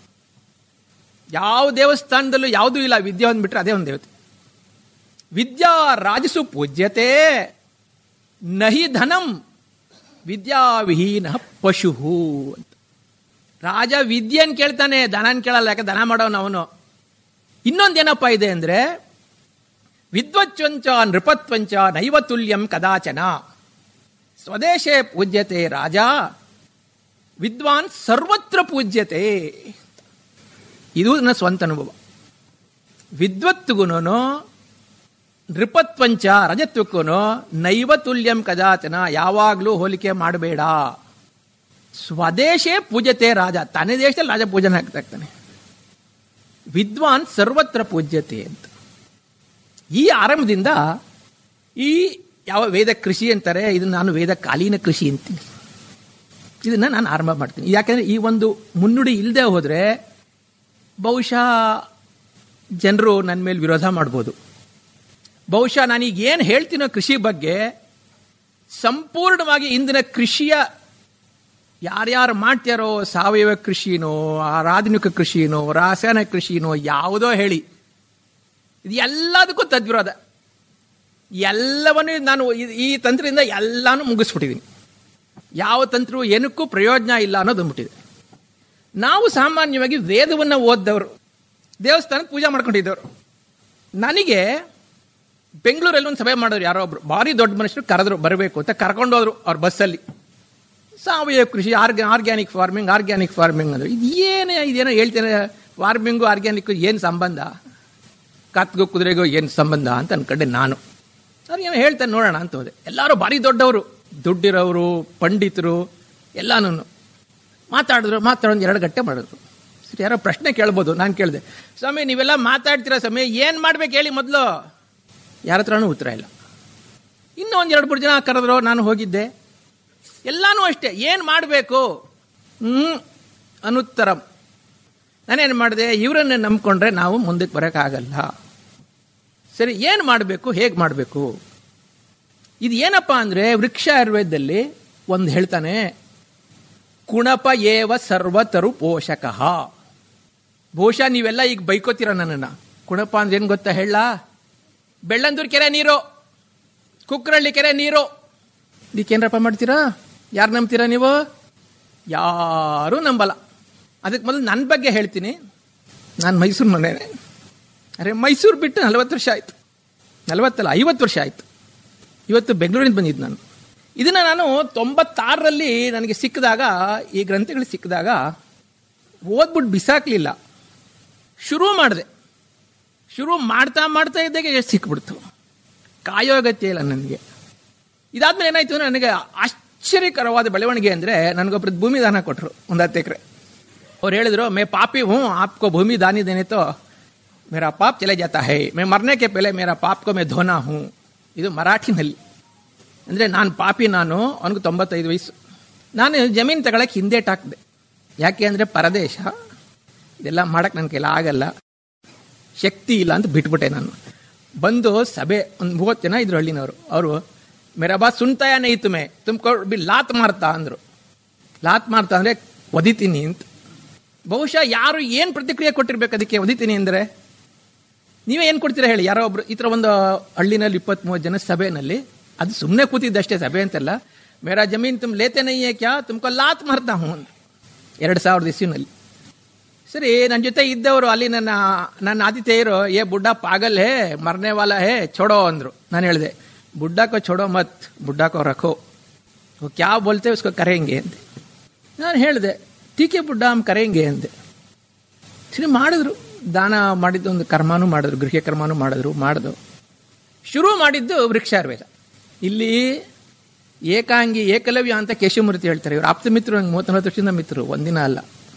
H: ಯಾವ ದೇವಸ್ಥಾನದಲ್ಲೂ ಯಾವುದೂ ಇಲ್ಲ ವಿದ್ಯೆ ಅಂದ್ಬಿಟ್ರೆ ಅದೇ ಒಂದು ದೇವತೆ ವಿದ್ಯಾ ರಾಜಸು ಪೂಜ್ಯತೆ ನಹಿ ಧನಂ ವಿದ್ಯಾವಿಹೀನ ಪಶು ಅಂತ ರಾಜ ವಿದ್ಯೆನ್ ಕೇಳ್ತಾನೆ ದನನ್ ಕೇಳಲ್ಲ ಯಾಕೆ ದನ ಮಾಡೋನು ಅವನು ಇನ್ನೊಂದೇನಪ್ಪ ಇದೆ ಅಂದ್ರೆ ವಿದ್ವಚ್ವಂಚ ನೃಪತ್ವಂಚ ನೈವ ತುಲ್ಯಂ ಕದಾಚನ ಸ್ವದೇಶೇ ಪೂಜ್ಯತೆ ರಾಜ ವಿದ್ವಾನ್ ಸರ್ವತ್ರ ಪೂಜ್ಯತೆ ಇದು ನನ್ನ ಸ್ವಂತ ಅನುಭವ ವಿದ್ವತ್ಗುಗೂ ನೃಪತ್ವಂಚ ರಜತ್ವಕ್ಕೂ ನೈವ ತುಲ್ಯಂ ಕದಾಚನ ಯಾವಾಗಲೂ ಹೋಲಿಕೆ ಮಾಡಬೇಡ ಸ್ವದೇಶೇ ಪೂಜ್ಯತೆ ರಾಜ ತನ್ನ ದೇಶದಲ್ಲಿ ರಾಜ ಪೂಜನೆ ಆಗ್ತಾ ಇರ್ತಾನೆ ವಿದ್ವಾನ್ ಸರ್ವತ್ರ ಪೂಜ್ಯತೆ ಅಂತ ಈ ಆರಂಭದಿಂದ ಈ ಯಾವ ವೇದ ಕೃಷಿ ಅಂತಾರೆ ಇದನ್ನ ನಾನು ವೇದ ಕಾಲೀನ ಕೃಷಿ ಅಂತೀನಿ ಇದನ್ನ ನಾನು ಆರಂಭ ಮಾಡ್ತೀನಿ ಯಾಕಂದ್ರೆ ಈ ಒಂದು ಮುನ್ನುಡಿ ಇಲ್ಲದೆ ಹೋದ್ರೆ ಬಹುಶಃ ಜನರು ನನ್ನ ಮೇಲೆ ವಿರೋಧ ಮಾಡ್ಬೋದು ಬಹುಶಃ ನಾನೀಗ ಏನು ಹೇಳ್ತೀನೋ ಕೃಷಿ ಬಗ್ಗೆ ಸಂಪೂರ್ಣವಾಗಿ ಇಂದಿನ ಕೃಷಿಯ ಯಾರ್ಯಾರು ಮಾಡ್ತಾರೋ ಸಾವಯವ ಕೃಷಿನೋ ಆಧುನಿಕ ಕೃಷಿನೋ ರಾಸಾಯನಿಕ ಕೃಷಿನೋ ಯಾವುದೋ ಹೇಳಿ ಇದು ಎಲ್ಲದಕ್ಕೂ ತದ್ವಿರೋಧ ಎಲ್ಲವನ್ನೂ ನಾನು ಈ- ಈ ತಂತ್ರದಿಂದ ಎಲ್ಲಾನು ಮುಗಿಸ್ಬಿಟ್ಟಿದ್ದೀನಿ ಯಾವ ತಂತ್ರವು ಏನಕ್ಕೂ ಪ್ರಯೋಜನ ಇಲ್ಲ ಅನ್ನೋದು ಅಂದ್ಬಿಟ್ಟಿದೆ ನಾವು ಸಾಮಾನ್ಯವಾಗಿ ವೇದವನ್ನು ಓದ್ದವರು ದೇವಸ್ಥಾನಕ್ಕೆ ಪೂಜೆ ಮಾಡ್ಕೊಂಡಿದ್ದವರು ನನಗೆ ಬೆಂಗಳೂರಲ್ಲಿ ಒಂದು ಸಭೆ ಮಾಡೋರು ಯಾರೋ ಒಬ್ರು ಭಾರಿ ದೊಡ್ಡ ಮನುಷ್ಯರು ಕರೆದ್ರು ಬರಬೇಕು ಅಂತ ಕರ್ಕೊಂಡೋದ್ರು ಅವ್ರ ಬಸ್ಸಲ್ಲಿ ಸಾವಯವ ಕೃಷಿ ಆರ್ಗ ಆರ್ಗ್ಯಾನಿಕ್ ಫಾರ್ಮಿಂಗ್ ಆರ್ಗ್ಯಾನಿಕ್ ಫಾರ್ಮಿಂಗ್ ಅಂದ್ರೆ ಇದು ಏನು ಇದೇನೋ ಹೇಳ್ತೇನೆ ಫಾರ್ಮಿಂಗು ಆರ್ಗ್ಯಾನಿಕ್ ಏನು ಸಂಬಂಧ ಕತ್ಗೂ ಕುದುರೆಗೂ ಏನು ಸಂಬಂಧ ಅಂತ ಅನ್ಕೊಂಡೆ ನಾನು ಅವ್ರು ಏನೋ ಹೇಳ್ತಾನೆ ನೋಡೋಣ ಅಂತ ಹೋದೆ ಎಲ್ಲರೂ ಭಾರಿ ದೊಡ್ಡವರು ದುಡ್ಡಿರೋರು ಪಂಡಿತರು ಎಲ್ಲಾನು ಮಾತಾಡಿದ್ರು ಮಾತಾಡೋದು ಎರಡು ಗಂಟೆ ಮಾಡಿದ್ರು ಸರಿ ಯಾರೋ ಪ್ರಶ್ನೆ ಕೇಳ್ಬೋದು ನಾನು ಕೇಳಿದೆ ಸ್ವಾಮಿ ನೀವೆಲ್ಲ ಮಾತಾಡ್ತೀರಾ ಸ್ವಾಮಿ ಏನು ಮಾಡ್ಬೇಕು ಹೇಳಿ ಮೊದಲು ಯಾರ ಹತ್ರನೂ ಉತ್ತರ ಇಲ್ಲ ಇನ್ನೂ ಒಂದು ಎರಡು ಮೂರು ಜನ ಕರೆದ್ರು ನಾನು ಹೋಗಿದ್ದೆ ಎಲ್ಲಾನು ಅಷ್ಟೇ ಏನು ಮಾಡಬೇಕು ಹ್ಞೂ ಅನುತ್ತರಂ ನಾನೇನು ಮಾಡಿದೆ ಇವರನ್ನೇ ನಂಬ್ಕೊಂಡ್ರೆ ನಾವು ಮುಂದಕ್ಕೆ ಬರೋಕ್ಕಾಗಲ್ಲ ಸರಿ ಏನು ಮಾಡಬೇಕು ಹೇಗೆ ಮಾಡಬೇಕು ಇದು ಏನಪ್ಪ ಅಂದರೆ ವೃಕ್ಷ ಆಯುರ್ವೇದದಲ್ಲಿ ಒಂದು ಹೇಳ್ತಾನೆ ಕುಣಪ ಏವ ಸರ್ವತರು ಪೋಷಕ ಬಹುಶಃ ನೀವೆಲ್ಲ ಈಗ ಬೈಕೋತೀರ ನನ್ನನ್ನು ಕುಣಪ ಅಂದ್ರೆ ಏನು ಗೊತ್ತಾ ಹೇಳ ಬೆಳ್ಳಂದೂರು ಕೆರೆ ನೀರು ಕುಕ್ರಳ್ಳಿ ಕೆರೆ ನೀರು ಇದಕ್ಕೇನಪ್ಪ ಮಾಡ್ತೀರಾ ಯಾರು ನಂಬ್ತೀರಾ ನೀವು ಯಾರೂ ನಂಬಲ್ಲ ಅದಕ್ಕೆ ಮೊದಲು ನನ್ನ ಬಗ್ಗೆ ಹೇಳ್ತೀನಿ ನಾನು ಮೈಸೂರು ಮನೇನೆ ಅರೆ ಮೈಸೂರು ಬಿಟ್ಟು ನಲವತ್ತು ವರ್ಷ ಆಯಿತು ನಲವತ್ತಲ್ಲ ಐವತ್ತು ವರ್ಷ ಆಯಿತು ಇವತ್ತು ಬೆಂಗಳೂರಿಂದ ಬಂದಿದ್ದು ನಾನು ಇದನ್ನು ನಾನು ತೊಂಬತ್ತಾರರಲ್ಲಿ ನನಗೆ ಸಿಕ್ಕಿದಾಗ ಈ ಗ್ರಂಥಗಳು ಸಿಕ್ಕಿದಾಗ ಓದ್ಬಿಟ್ಟು ಬಿಸಾಕಲಿಲ್ಲ ಶುರು ಮಾಡಿದೆ ಶುರು ಮಾಡ್ತಾ ಮಾಡ್ತಾ ಇದ್ದಾಗೆ ಎಷ್ಟು ಸಿಕ್ಬಿಡ್ತು ಕಾಯೋ ಅಗತ್ಯ ಇಲ್ಲ ನನಗೆ ಇದಾದ್ಮೇಲೆ ಏನಾಯ್ತು ಅಂದ್ರೆ ನನಗೆ ಆಶ್ಚರ್ಯಕರವಾದ ಬೆಳವಣಿಗೆ ಅಂದರೆ ನನಗೊಬ್ರು ಭೂಮಿ ದಾನ ಕೊಟ್ಟರು ಒಂದು ಹತ್ತು ಎಕರೆ ಅವ್ರು ಹೇಳಿದ್ರು ಮೇ ಪಾಪಿ ಹೂँ आपको भूमि दानी देने तो मेरा पाप चले जाता है मैं मरने के पहले मेरा पाप को मैं धोना हूँ ಇದು ಮರಾಠಿನಲ್ಲಿ ಅಂದರೆ ನಾನು ಪಾಪಿ ನಾನು ಅವನಿಗೆ ತೊಂಬತ್ತೈದು ವಯಸ್ಸು ನಾನು ಜಮೀನು ತಗೊಳಕ್ಕೆ ಹಿಂದೇಟ್ ಹಾಕಿದೆ ಯಾಕೆ ಅಂದರೆ ಪರದೇಶ ಇದೆಲ್ಲ ಮಾಡಕ್ಕೆ ನನ್ನ ಕೈಲಿ ಆಗಲ್ಲ ಶಕ್ತಿ ಇಲ್ಲ ಅಂತ ಬಿಟ್ಬಿಟ್ಟೆ ನಾನು ಬಂದು ಸಭೆ ಒಂದು ಮೂವತ್ತು ಜನ ಇದ್ರು ಹಳ್ಳಿನವರು ಅವರು ಮೇರಾ ಸುಣ್ತಾಯ ನೈತುಮೆ ತುಮ್ಕೊ ಬಿ ಲಾತ್ ಮಾರ್ತಾ ಅಂದರು ಲಾತ್ ಮಾರ್ತಾ ಅಂದರೆ ಒದಿತೀನಿ ಅಂತ ಬಹುಶಃ ಯಾರು ಏನು ಪ್ರತಿಕ್ರಿಯೆ ಕೊಟ್ಟಿರ್ಬೇಕು ಅದಕ್ಕೆ ಒದಿತೀನಿ ಅಂದರೆ ನೀವೇ ಏನು ಕೊಡ್ತೀರಾ ಹೇಳಿ ಯಾರೋ ಒಬ್ರು ಈ ಥರ ಒಂದು ಹಳ್ಳಿನಲ್ಲಿ ಇಪ್ಪತ್ತ್ ಮೂವತ್ತು ಜನ ಸಭೆಯಲ್ಲಿ ಅದು ಸುಮ್ಮನೆ ಕೂತಿದ್ದಷ್ಟೇ ಸಭೆ ಅಂತಲ್ಲ ಮೇರಾ ಜಮೀನ್ ತುಮ್ ಲೇತೆ ನೈಯೇ ಕ್ಯಾ ತುಮ್ಕೊ ಲಾತ್ ಮಾರ್ತಾ ಹ್ಞೂ ಅಂತ ಎರಡು ಸಾವಿರದ ಇಸ್ವಿನಲ್ಲಿ ಸರಿ ನನ್ನ ಜೊತೆ ಇದ್ದವರು ಅಲ್ಲಿ ನನ್ನ ನನ್ನ ಆತಿಥೇಯರು ಏ ಬುಡ್ಡ ಪಾಗಲ್ ಹೇ ಮರ್ನೆ ವಾಲ ಹೇ छोड़ो ಅಂದ್ರು ನಾನು ಹೇಳಿದೆ ಬುಡ್ಡಾ ಕೋ छोड़ो ಮತ್ ಬುಡ್ಡಾ ಕೋ ರಖೋ वो क्या बोलते उसको करेंगे ಅಂದೆ ನಾನು ಹೇಳಿದೆ ಟೀಕೆ ಬುಡ್ಡ ಹಮ್ ಕರೆಂಗೆ ಅಂದೆ ಸರಿ ಮಾಡಿದ್ರು ದಾನ ಮಾಡಿದ್ದು ಒಂದು ಕರ್ಮಾನು ಮಾಡಿದ್ರು ಗೃಹ ಕರ್ಮಾನು ಮಾಡಿದ್ರು ಮಾಡಿದ್ರು ಶುರು ಮಾಡಿದ್ದು ವೃಕ್ಷಾರ್ವೇದ ಇಲ್ಲಿ ಏಕಾಂಗಿ ಏಕಲವ್ಯ ಅಂತ ಕೇಶವಮೂರ್ತಿ ಹೇಳ್ತಾರೆ ಇವರು ಆಪ್ತ ಮಿತ್ರರು ನಂಗೆ ಮೂವತ್ತೊಂಬತ್ತು ವರ್ಷದಿಂದ ಮಿತ್ರರು ಒಂದಿನ ಅಲ್ಲ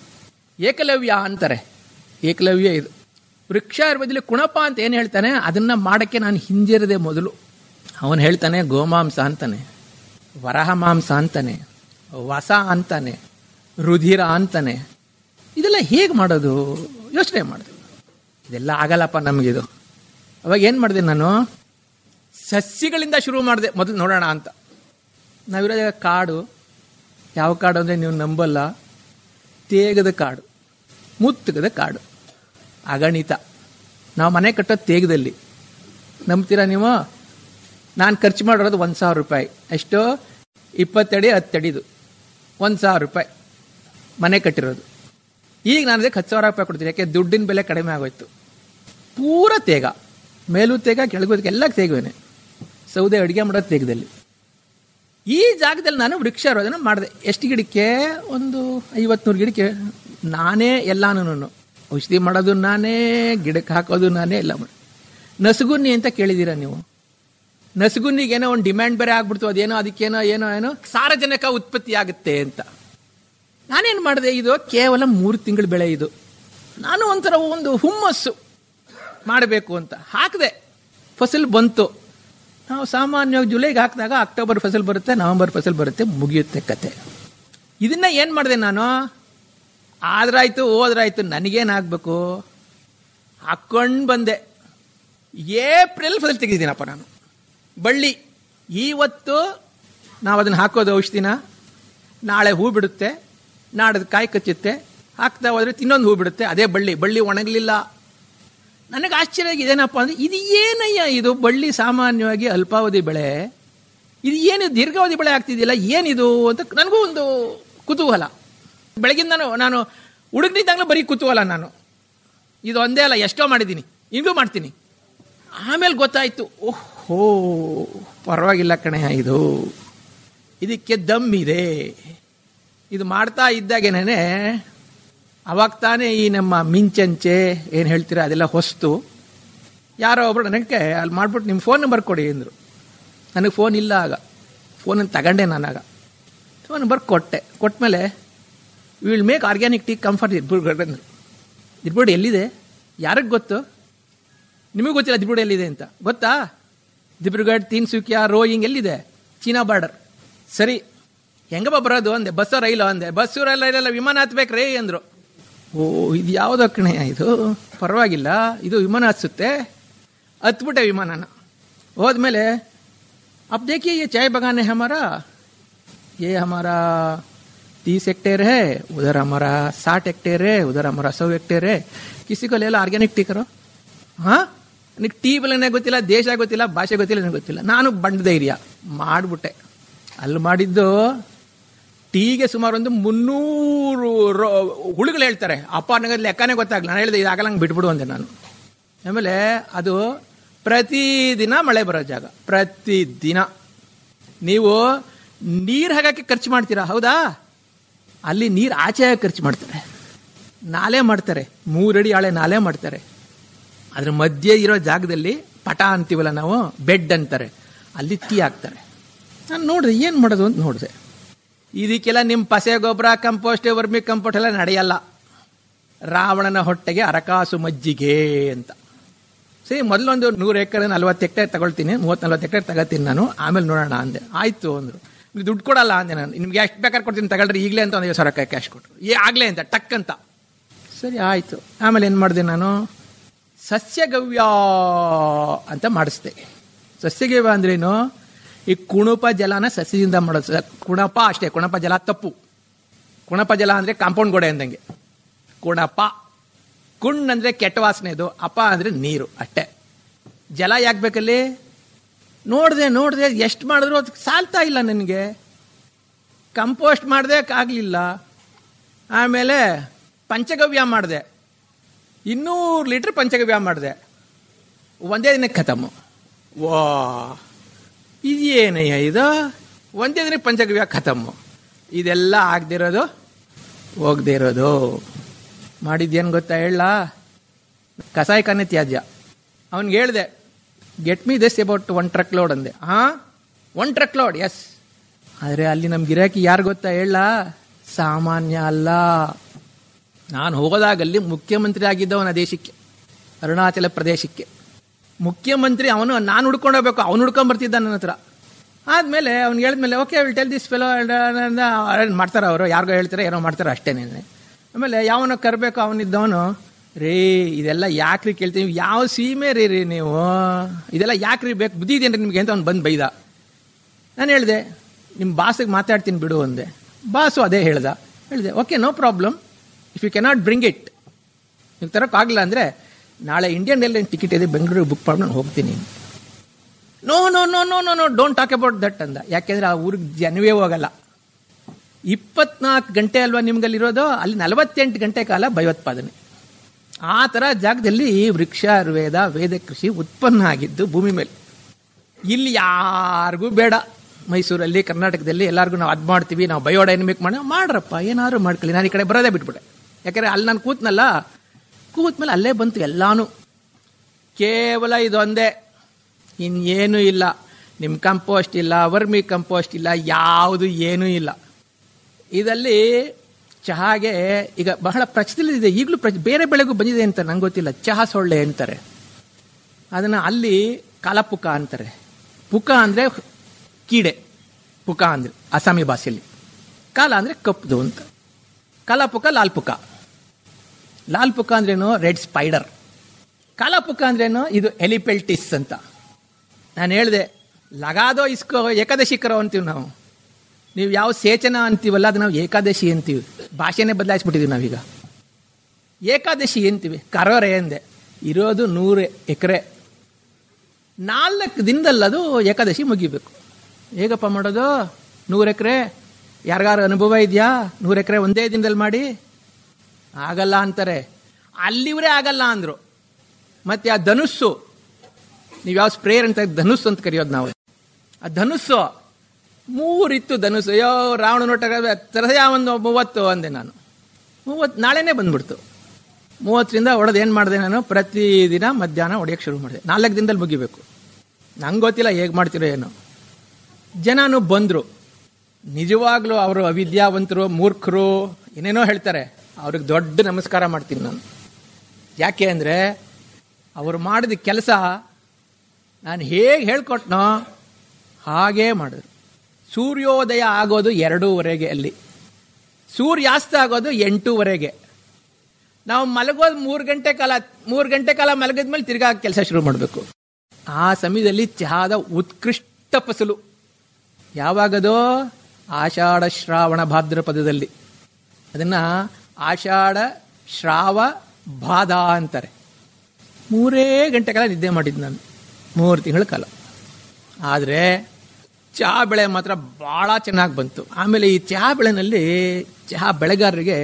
H: ಏಕಲವ್ಯ ಅಂತಾರೆ ಏಕಲವ್ಯ ಇದು ವೃಕ್ಷಾರ್ವದಲ್ಲಿ ಕುಣಪ ಅಂತ ಏನು ಹೇಳ್ತಾನೆ ಅದನ್ನ ಮಾಡಕ್ಕೆ ನಾನು ಹಿಂಜರಿದೆ ಮೊದಲು ಅವನು ಹೇಳ್ತಾನೆ ಗೋಮಾಂಸ ಅಂತಾನೆ ವರಹ ಮಾಂಸ ಅಂತಾನೆ ವಸ ಅಂತಾನೆ ರುಧಿರ ಅಂತಾನೆ ಇದೆಲ್ಲ ಹೇಗೆ ಮಾಡೋದು ಯೋಚನೆ ಮಾಡಿದೆ ಇದೆಲ್ಲ ಆಗಲ್ಲಪ್ಪ ನಮಗಿದು ಅವಾಗ ಏನು ಮಾಡಿದೆ ನಾನು ಸಸ್ಯಗಳಿಂದ ಶುರು ಮಾಡಿದೆ ಮೊದಲು ನೋಡೋಣ ಅಂತ ನಾವಿರೋ ಜಾಗ ಕಾಡು ಯಾವ ಕಾಡು ಅಂದರೆ ನೀವು ನಂಬಲ್ಲ ತೇಗದ ಕಾಡು ಮುತ್ತಗದ ಕಾಡು ಅಗಣಿತ ನಾವು ಮನೆ ಕಟ್ಟೋದು ತೇಗದಲ್ಲಿ ನಂಬ್ತೀರಾ ನೀವು ನಾನು ಖರ್ಚು ಮಾಡಿರೋದು ಒಂದು ಸಾವಿರ ರೂಪಾಯಿ ಎಷ್ಟು ಇಪ್ಪತ್ತಡಿ ಹತ್ತಡಿದು ಒಂದು ಸಾವಿರ ರೂಪಾಯಿ ಮನೆ ಕಟ್ಟಿರೋದು ಈಗ ನಾನು ಅದಕ್ಕೆ ಹತ್ತು ಸಾವಿರ ರೂಪಾಯಿ ಕೊಡ್ತೀನಿ ಯಾಕೆ ದುಡ್ಡಿನ ಬೆಲೆ ಕಡಿಮೆ ಆಗೋಯ್ತು ಪೂರ ತೇಗ ಮೇಲೂ ತೇಗ ಕೆಳಗೂ ತೇಗ ಎಲ್ಲ ತೇಗುವೇನೆ ಸೌದೆ ಅಡುಗೆ ಮಾಡೋದು ತೇಗದಲ್ಲಿ ಈ ಜಾಗದಲ್ಲಿ ನಾನು ವೃಕ್ಷಾರೋಹಣ ಮಾಡಿದೆ ಎಷ್ಟು ಗಿಡಕ್ಕೆ ಒಂದು ಐವತ್ನೂರು ಗಿಡಕ್ಕೆ ನಾನೇ ಎಲ್ಲಾನು ಔಷಧಿ ಮಾಡೋದು ನಾನೇ ಗಿಡಕ್ಕೆ ಹಾಕೋದು ನಾನೇ ಎಲ್ಲ ಮಾಡಿ ನಸುಗುನ್ನಿ ಅಂತ ಕೇಳಿದ್ದೀರಾ ನೀವು ನಸುಗುನ್ನಿಗೆ ಏನೋ ಒಂದು ಡಿಮ್ಯಾಂಡ್ ಬೇರೆ ಆಗ್ಬಿಡ್ತು ಅದೇನೋ ಅದಕ್ಕೇನೋ ಏನೋ ಏನೋ ಸಾರಜನಕ ಉತ್ಪತ್ತಿ ಆಗುತ್ತೆ ಅಂತ ನಾನೇನು ಮಾಡಿದೆ ಇದು ಕೇವಲ ಮೂರು ತಿಂಗಳ ಬೆಳೆ ಇದು ನಾನು ಒಂಥರ ಒಂದು ಹುಮ್ಮಸ್ಸು ಮಾಡಬೇಕು ಅಂತ ಹಾಕಿದೆ ಫಸಲು ಬಂತು ನಾವು ಸಾಮಾನ್ಯವಾಗಿ ಜುಲೈಗೆ ಹಾಕಿದಾಗ ಅಕ್ಟೋಬರ್ ಫಸಲ್ ಬರುತ್ತೆ ನವೆಂಬರ್ ಫಸಲ್ ಬರುತ್ತೆ ಮುಗಿಯುತ್ತೆ ಕತೆ ಇದನ್ನ ಏನು ಮಾಡಿದೆ ನಾನು ಆದ್ರಾಯ್ತು ಹೋದ್ರಾಯ್ತು ನನಗೇನಾಗಬೇಕು ಹಾಕ್ಕೊಂಡು ಬಂದೆ ಏಪ್ರಿಲ್ ಫಸಲ್ ತೆಗೆದಿದ್ದೀನಪ್ಪ ನಾನು ಬಳ್ಳಿ ಇವತ್ತು ನಾವು ಅದನ್ನು ಹಾಕೋದು ಔಷಧಿನ ನಾಳೆ ಹೂ ಬಿಡುತ್ತೆ ನಾಡದು ಕಾಯಿ ಕಚ್ಚುತ್ತೆ ಹಾಕ್ತಾ ಹೋದ್ರೆ ಇನ್ನೊಂದು ಹೂ ಬಿಡುತ್ತೆ ಅದೇ ಬಳ್ಳಿ ಬಳ್ಳಿ ಒಣಗಲಿಲ್ಲ ನನಗೆ ಆಶ್ಚರ್ಯ ಆಗಿ ಇದೇನಪ್ಪ ಅಂದರೆ ಇದು ಏನಯ್ಯ ಇದು ಬಳ್ಳಿ ಸಾಮಾನ್ಯವಾಗಿ ಅಲ್ಪಾವಧಿ ಬೆಳೆ ಇದು ಏನು ದೀರ್ಘಾವಧಿ ಬೆಳೆ ಆಗ್ತಿದೆಯಲ್ಲ ಏನಿದು ಅಂತ ನನಗೂ ಒಂದು ಕುತೂಹಲ ಬೆಳಗಿಂದ ನಾನು ನಾನು ಹುಡುಗನಿದ್ದಾಗಲೂ ಬರೀ ಕುತೂಹಲ ನಾನು ಇದು ಒಂದೇ ಅಲ್ಲ ಎಷ್ಟೋ ಮಾಡಿದ್ದೀನಿ ಇನ್ನೂ ಮಾಡ್ತೀನಿ ಆಮೇಲೆ ಗೊತ್ತಾಯ್ತು ಓಹೋ ಪರವಾಗಿಲ್ಲ ಕಣೆಯ ಇದು ಇದಕ್ಕೆ ದಮ್ ಇದೆ ಇದು ಮಾಡ್ತಾ ಇದ್ದಾಗೇನೆ ಅವಾಗ ತಾನೇ ಈ ನಮ್ಮ ಮಿಂಚಂಚೆ ಏನು ಹೇಳ್ತೀರಾ ಅದೆಲ್ಲ ಹೊಸ್ತು ಯಾರೋ ಒಬ್ರು ನನಗೆ ಅಲ್ಲಿ ಮಾಡ್ಬಿಟ್ಟು ನಿಮ್ಮ ಫೋನ್ ನಂಬರ್ ಕೊಡಿ ಅಂದರು ನನಗೆ ಫೋನ್ ಇಲ್ಲ ಆಗ ಫೋನನ್ನು ತಗೊಂಡೆ ನಾನಾಗ ಫೋನ್ ನಂಬರ್ ಕೊಟ್ಟೆ ಕೊಟ್ಮೇಲೆ will make organic tea comfort Dibrugarh ಅಂದರು ದಿಬ್ರುಗಢ ಎಲ್ಲಿದೆ ಯಾರಿಗೆ ಗೊತ್ತು ನಿಮಗೆ ಗೊತ್ತಿಲ್ಲ ದಿಬ್ರುಗಢ ಎಲ್ಲಿದೆ ಅಂತ ಗೊತ್ತಾ ದಿಬ್ರುಗಢ ತೀನ್ಸುಕಿಯಾ ರೋಯಿಂಗ್ ಎಲ್ಲಿದೆ ಚೀನಾ ಬಾರ್ಡರ್ ಸರಿ ಹೆಂಗಪ್ಪ ಬರೋದು ಅಂದೆ ಬಸ್ಸೋ ರೈಲು ಅಂದೆ ಬಸ್ಸು ರೈಲು ರೈಲೆಲ್ಲ ವಿಮಾನ ಹತ್ಬೇಕು ರೇ ಅಂದರು ಓ ಇದು ಯಾವುದೋ ಕಣೆಯ ಇದು ಪರವಾಗಿಲ್ಲ ಇದು ವಿಮಾನ ಹತ್ಸುತ್ತೆ ಹತ್ಬಿಟ್ಟೆ ವಿಮಾನನ ಹೋದ್ಮೇಲೆ अब देखिए ये चाय बगान है हमारा ये हमारा तीस हेक्टेयर है उधर हमारा साठ हेक्टेयर है उधर हमारा सौ हेक्टेयर है किसी को ले लो ಆರ್ಗ್ಯಾನಿಕ್ ಟೀ ಕರೋ ಹಾ ನನಗೆ ಟೀ ಬೆಲೆನೇ ಗೊತ್ತಿಲ್ಲ ದೇಶ ಗೊತ್ತಿಲ್ಲ ಭಾಷೆ ಗೊತ್ತಿಲ್ಲ ನನಗೆ ಗೊತ್ತಿಲ್ಲ ನಾನು ಬಂಡ ಧೈರ್ಯ ಮಾಡಿಬಿಟ್ಟೆ ಅಲ್ಲಿ ಮಾಡಿದ್ದು ಟೀಗೆ ಸುಮಾರು ಒಂದು ಮುನ್ನೂರು ರೋ ಹುಳುಗಳು ಹೇಳ್ತಾರೆ ಅಪ್ಪ ನನಗೆ ಲೆಕ್ಕನೇ ಗೊತ್ತಾಗಲ್ಲ ನಾನು ಹೇಳಿದೆ ಇದಾಗಲ್ಲ ಹಂಗೆ ಬಿಟ್ಬಿಡು ಅಂದೆ ನಾನು ಆಮೇಲೆ ಅದು ಪ್ರತಿದಿನ ಮಳೆ ಬರೋ ಜಾಗ ಪ್ರತಿದಿನ ನೀವು ನೀರು ಹಾಕಕ್ಕೆ ಖರ್ಚು ಮಾಡ್ತೀರಾ ಹೌದಾ ಅಲ್ಲಿ ನೀರು ಆಚೆ ಹಾಕಿ ಖರ್ಚು ಮಾಡ್ತಾರೆ ನಾಲೆ ಮಾಡ್ತಾರೆ ಮೂರಡಿ ಆಳೆ ನಾಲೆ ಮಾಡ್ತಾರೆ ಅದ್ರ ಮಧ್ಯೆ ಇರೋ ಜಾಗದಲ್ಲಿ ಪಟ ಅಂತೀವಲ್ಲ ನಾವು ಬೆಡ್ ಅಂತಾರೆ ಅಲ್ಲಿ ಟೀ ಹಾಕ್ತಾರೆ ನಾನು ನೋಡಿದೆ ಏನು ಮಾಡೋದು ಅಂತ ನೋಡಿದೆ ಇದಕ್ಕೆಲ್ಲ ನಿಮ್ಮ ಪಸೆ ಗೊಬ್ಬರ ಕಂಪೋಸ್ಟ್ ವರ್ಮಿ ಕಂಪೋಸ್ಟ್ ಎಲ್ಲ ನಡೆಯಲ್ಲ ರಾವಣನ ಹೊಟ್ಟೆಗೆ ಅರಕಾಸು ಮಜ್ಜಿಗೆ ಅಂತ ಸರಿ ಮೊದಲೊಂದು ನೂರು ಎಕರೆ ನಲ್ವತ್ತು ಎಕರೆ ತಗೊಳ್ತೀನಿ ಮೂವತ್ತು ನಲ್ವತ್ತು ಎಕರೆ ತಗೋತೀನಿ ನಾನು ಆಮೇಲೆ ನೋಡೋಣ ಅಂದೆ ಆಯ್ತು ಅಂದ್ರು ನೀವು ದುಡ್ಡು ಕೊಡಲ್ಲ ಅಂದೆ ನಾನು ನಿಮ್ಗೆ ಎಷ್ಟು ಬೇಕಾದ್ರೆ ಕೊಡ್ತೀನಿ ತಗೊಳ್ರಿ ಈಗಲೇ ಅಂತ ಒಂದು ಐವತ್ತು ಸಾವಿರ ರೂಪಾಯಿ ಕ್ಯಾಶ್ ಕೊಟ್ಟರು ಏ ಆಗಲೇ ಅಂತ ಟಕ್ ಅಂತ ಸರಿ ಆಯಿತು ಆಮೇಲೆ ಏನು ಮಾಡಿದೆ ನಾನು ಸಸ್ಯಗವ್ಯ ಅಂತ ಮಾಡಿಸ್ದೆ ಸಸ್ಯಗವ್ಯ ಅಂದ್ರೇನು ಈ ಕುಣುಪ ಜಲನ ಸಸ್ಯದಿಂದ ಮಾಡೋದು ಸ- ಕುಣಪ ಅಷ್ಟೇ ಕುಣಪ ಜಲ ತಪ್ಪು ಕುಣಪ ಜಲ ಅಂದರೆ ಕಾಂಪೌಂಡ್ ಗೋಡೆ ಅಂದಂಗೆ ಕುಣಪ ಕುಣ್ ಅಂದರೆ ಕೆಟ್ಟ ವಾಸನೆದು ಅಪ ಅಂದರೆ ನೀರು ಅಷ್ಟೇ ಜಲ ಯಾಕೆ ಬೇಕಲ್ಲಿ ನೋಡಿದೆ ನೋಡಿದೆ ಎಷ್ಟು ಮಾಡಿದ್ರು ಅದು ಸಾಲ್ತಾ ಇಲ್ಲ ನನಗೆ ಕಂಪೋಸ್ಟ್ ಮಾಡಿದೆ ಆಗಲಿಲ್ಲ ಆಮೇಲೆ ಪಂಚಗವ್ಯ ಮಾಡಿದೆ ಇನ್ನೂರು ಲೀಟ್ರ್ ಪಂಚಗವ್ಯ ಮಾಡಿದೆ ಒಂದೇ ದಿನಕ್ಕೆ ಖತಮು ವಾ ಇದೇನಯ್ಯ ಇದು ಒಂದೇ ದಿನಕ್ಕೆ ಪಂಚಗವ್ಯ ಖತಮು ಇದೆಲ್ಲ ಆಗದಿರೋದು ಹೋಗದೆ ಇರೋದು ಮಾಡಿದ್ದೇನು ಗೊತ್ತಾ ಹೇಳ ಕಸಾಯಿಖಾನೆ ತ್ಯಾಜ್ಯ ಅವನಿಗೆ ಹೇಳಿದೆ get me this about one truck load ಅಂದೆ ಹಾ ಒನ್ ಟ್ರಕ್ ಲೋಡ್ ಎಸ್ ಆದರೆ ಅಲ್ಲಿ ನಮ್ಮ ಗಿರಾಕಿ ಯಾರು ಗೊತ್ತಾ ಹೇಳ ಸಾಮಾನ್ಯ ಅಲ್ಲ ನಾನು ಹೋದಾಗಲ್ಲಿ ಮುಖ್ಯಮಂತ್ರಿ ಆಗಿದ್ದವನ ದೇಶಕ್ಕೆ ಅರುಣಾಚಲ ಪ್ರದೇಶಕ್ಕೆ ಮುಖ್ಯಮಂತ್ರಿ ಅವನು ನಾನು ಹುಡ್ಕೊಂಡು ಹೋಗ್ಬೇಕು ಅವನು ಹುಡ್ಕೊಂಡ್ ಬರ್ತಿದ್ದ ನನ್ನ ಹತ್ರ ಆದಮೇಲೆ ಅವ್ನು ಹೇಳಿದ್ಮೇಲೆ okay will tell this fellow ಮಾಡ್ತಾರೆ ಅವರು ಯಾರಿಗೋ ಹೇಳ್ತಾರೆ ಏನೋ ಮಾಡ್ತಾರೆ ಅಷ್ಟೇನೇನೆ ಆಮೇಲೆ ಯಾವನೋ ಕರಬೇಕು ಅವನಿದ್ದವನು ರೀ ಇದೆಲ್ಲ ಯಾಕ್ರಿ ಕೇಳ್ತೀವಿ ಯಾವ ಸೀಮೆ ರೀ ರೀ ನೀವು ಇದೆಲ್ಲ ಯಾಕ್ರಿ ಬೇಕು ಬುದ್ಧಿ ಇದೆಯೇನ್ರಿ ನಿಮಗೆ ಅಂತ ಅವ್ನು ಬಂದು ಬೈದ ನಾನು ಹೇಳಿದೆ ನಿಮ್ಮ ಬಾಸಿಗೆ ಮಾತಾಡ್ತೀನಿ ಬಿಡು ಅಂದೆ ಬಾಸು ಅದೇ ಹೇಳ್ದ ಹೇಳಿದೆ okay no problem if you cannot bring it ನೀವು ತರೋಕ್ಕಾಗಲ್ಲ ಅಂದರೆ ನಾಳೆ ಇಂಡಿಯನ್ ಏರ್ಲೈನ್ ಟಿಕೆಟ್ ಇದೆ ಬೆಂಗಳೂರಿಗೆ ಬುಕ್ ಮಾಡಿ ನಾನು ಹೋಗ್ತೀನಿ no no no no no no don't talk about that ಅಂದ ಯಾಕೆಂದ್ರೆ ಆ ಊರಿಗೆ ಜನವೇ ಹೋಗಲ್ಲ ಇಪ್ಪತ್ನಾಲ್ಕು ಗಂಟೆ ಅಲ್ವಾ ನಿಮ್ಗಲ್ಲಿರೋದು ಅಲ್ಲಿ ನಲವತ್ತೆಂಟು ಗಂಟೆ ಕಾಲ ಭಯೋತ್ಪಾದನೆ ಆ ಥರ ಜಾಗದಲ್ಲಿ ವೃಕ್ಷ ವೇದ ವೇದ ಕೃಷಿ ಉತ್ಪನ್ನ ಆಗಿದ್ದು ಭೂಮಿ ಮೇಲೆ ಇಲ್ಲಿ ಯಾರಿಗೂ ಬೇಡ ಮೈಸೂರಲ್ಲಿ ಕರ್ನಾಟಕದಲ್ಲಿ ಎಲ್ಲರಿಗೂ ನಾವು ಅದು ಮಾಡ್ತೀವಿ ನಾವು ಬಯೋಡೈನಮಿಕ್ ಮಾಡಿ ಮಾಡ್ರಪ್ಪ ಏನಾದ್ರು ಮಾಡ್ಕೊಳ್ಳಿ ನಾನು ಈ ಕಡೆ ಬರೋದೇ ಬಿಟ್ಬಿಟ್ಟೆ ಯಾಕಂದ್ರೆ ಅಲ್ಲಿ ನಾನು ಕೂತ್ನಲ್ಲ ಕೂತ್ಮೇಲೆ ಅಲ್ಲೇ ಬಂತು ಎಲ್ಲಾನು ಕೇವಲ ಇದೊಂದೇ ಇನ್ನೇನು ಇಲ್ಲ ನಿಮ್ಮ ಕಂಪೋಸ್ಟ್ ಇಲ್ಲ ವರ್ಮಿ ಕಂಪೋಸ್ಟ್ ಇಲ್ಲ ಯಾವುದು ಏನೂ ಇಲ್ಲ ಇದರಲ್ಲಿ ಚಹಾಗೆ ಈಗ ಬಹಳ ಪ್ರಚಲಿತ ಈಗಲೂ ಪ್ರ ಬೇರೆ ಬೆಳೆಗೂ ಬಂದಿದೆ ಅಂತ ನಂಗೆ ಗೊತ್ತಿಲ್ಲ ಚಹಾ ಸೊಳ್ಳೆ ಅಂತಾರೆ ಅದನ್ನು ಅಲ್ಲಿ ಕಾಲಪುಕ ಅಂತಾರೆ ಪುಕ ಅಂದರೆ ಕೀಡೆ ಪುಕ ಅಂದರೆ ಅಸ್ಸಾಮಿ ಭಾಷೆಯಲ್ಲಿ ಕಾಲ ಅಂದರೆ ಕಪ್ಪದು ಅಂತ ಕಾಲಪುಕ ಲಾಲ್ ಪುಕ ಲಾಲ್ ಪುಕ ಅಂದ್ರೇನು ರೆಡ್ ಸ್ಪೈಡರ್ ಕಾಲಪುಕ ಅಂದ್ರೇನು ಇದು ಎಲಿಪೆಲ್ಟಿಸ್ ಅಂತ ನಾನು ಹೇಳಿದೆ ಲಗಾದೋ ಇಸ್ಕೋ ಏಕಾದಶಿ ಕರೋ ಅಂತೀವಿ ನಾವು ನೀವು ಯಾವ ಸೇಚನ ಅಂತೀವಲ್ಲ ಅದು ನಾವು ಏಕಾದಶಿ ಅಂತೀವಿ ಭಾಷೆನೇ ಬದಲಾಯಿಸ್ಬಿಟ್ಟಿದ್ದೀವಿ ನಾವೀಗ ಏಕಾದಶಿ ಅಂತೀವಿ ಕರೋರೆ ಎಂದೆ ಇರೋದು ನೂರು ಎಕರೆ ನಾಲ್ಕು ದಿನದಲ್ಲದು ಏಕಾದಶಿ ಮುಗಿಬೇಕು ಹೇಗಪ್ಪ ಮಾಡೋದು ನೂರು ಎಕರೆ ಯಾರಿಗಾರು ಅನುಭವ ಇದೆಯಾ ನೂರು ಎಕರೆ ಒಂದೇ ದಿನದಲ್ಲಿ ಮಾಡಿ ಆಗಲ್ಲ ಅಂತಾರೆ ಅಲ್ಲಿವರೇ ಆಗಲ್ಲ ಅಂದರು ಮತ್ತೆ ಆ ಧನುಸ್ಸು ನೀವು ಯಾವ ಸ್ಪ್ರೇಯರ್ ಅಂತ ಧನುಸ್ಸು ಅಂತ ಕರೆಯೋದು ನಾವು ಆ ಧನುಸ್ಸು ಮೂರಿತ್ತು ಧನುಸ್ಸು ಅಯ್ಯೋ ರಾವಣ ನೋಟ ತರಸ ಒಂದು ಮೂವತ್ತು ಅಂದೆ ನಾನು ಮೂವತ್ತು ನಾಳೆನೇ ಬಂದ್ಬಿಡ್ತು ಮೂವತ್ತರಿಂದ ಹೊಡೆದು ಏನು ಮಾಡಿದೆ ನಾನು ಪ್ರತಿದಿನ ಮಧ್ಯಾಹ್ನ ಹೊಡೆಯೋಕ್ಕೆ ಶುರು ಮಾಡಿದೆ ನಾಲ್ಕು ದಿನದಲ್ಲಿ ಮುಗಿಬೇಕು ನಂಗೆ ಗೊತ್ತಿಲ್ಲ ಹೇಗೆ ಮಾಡ್ತಿರೋ ಏನೋ ಜನನು ಬಂದರು ನಿಜವಾಗ್ಲೂ ಅವರು ಅವಿದ್ಯಾವಂತರು ಮೂರ್ಖರು ಏನೇನೋ ಹೇಳ್ತಾರೆ ಅವ್ರಿಗೆ ದೊಡ್ಡ ನಮಸ್ಕಾರ ಮಾಡ್ತೀನಿ ನಾನು ಯಾಕೆ ಅಂದರೆ ಅವರು ಮಾಡಿದ ಕೆಲಸ ನಾನು ಹೇಗೆ ಹೇಳ್ಕೊಟ್ನೋ ಹಾಗೇ ಮಾಡಿದ್ರು ಸೂರ್ಯೋದಯ ಆಗೋದು ಎರಡೂವರೆಗೆ ಅಲ್ಲಿ ಸೂರ್ಯಾಸ್ತ ಆಗೋದು ಎಂಟೂವರೆಗೆ ನಾವು ಮಲಗೋದು ಮೂರು ಗಂಟೆ ಕಾಲ ಮೂರು ಗಂಟೆ ಕಾಲ ಮಲಗಿದ ಮೇಲೆ ತಿರ್ಗಾ ಕೆಲಸ ಶುರು ಮಾಡಬೇಕು ಆ ಸಮಯದಲ್ಲಿ ಚಹಾದ ಉತ್ಕೃಷ್ಟ ಫಸಲು ಯಾವಾಗದೋ ಆಷಾಢ ಶ್ರಾವಣ ಭಾದ್ರಪದದಲ್ಲಿ ಅದನ್ನ ಆಷಾಢ ಶ್ರಾವ ಬಾಧ ಅಂತಾರೆ ಮೂರೇ ಗಂಟೆ ಕಾಲ ನಿದ್ದೆ ಮಾಡಿದ್ದು ನಾನು ಮೂರು ತಿಂಗಳ ಕಾಲ ಆದರೆ ಚಹಾ ಬೆಳೆ ಮಾತ್ರ ಭಾಳ ಚೆನ್ನಾಗಿ ಬಂತು ಆಮೇಲೆ ಈ ಚಹಾ ಬೆಳೆನಲ್ಲಿ ಚಹಾ ಬೆಳೆಗಾರರಿಗೆ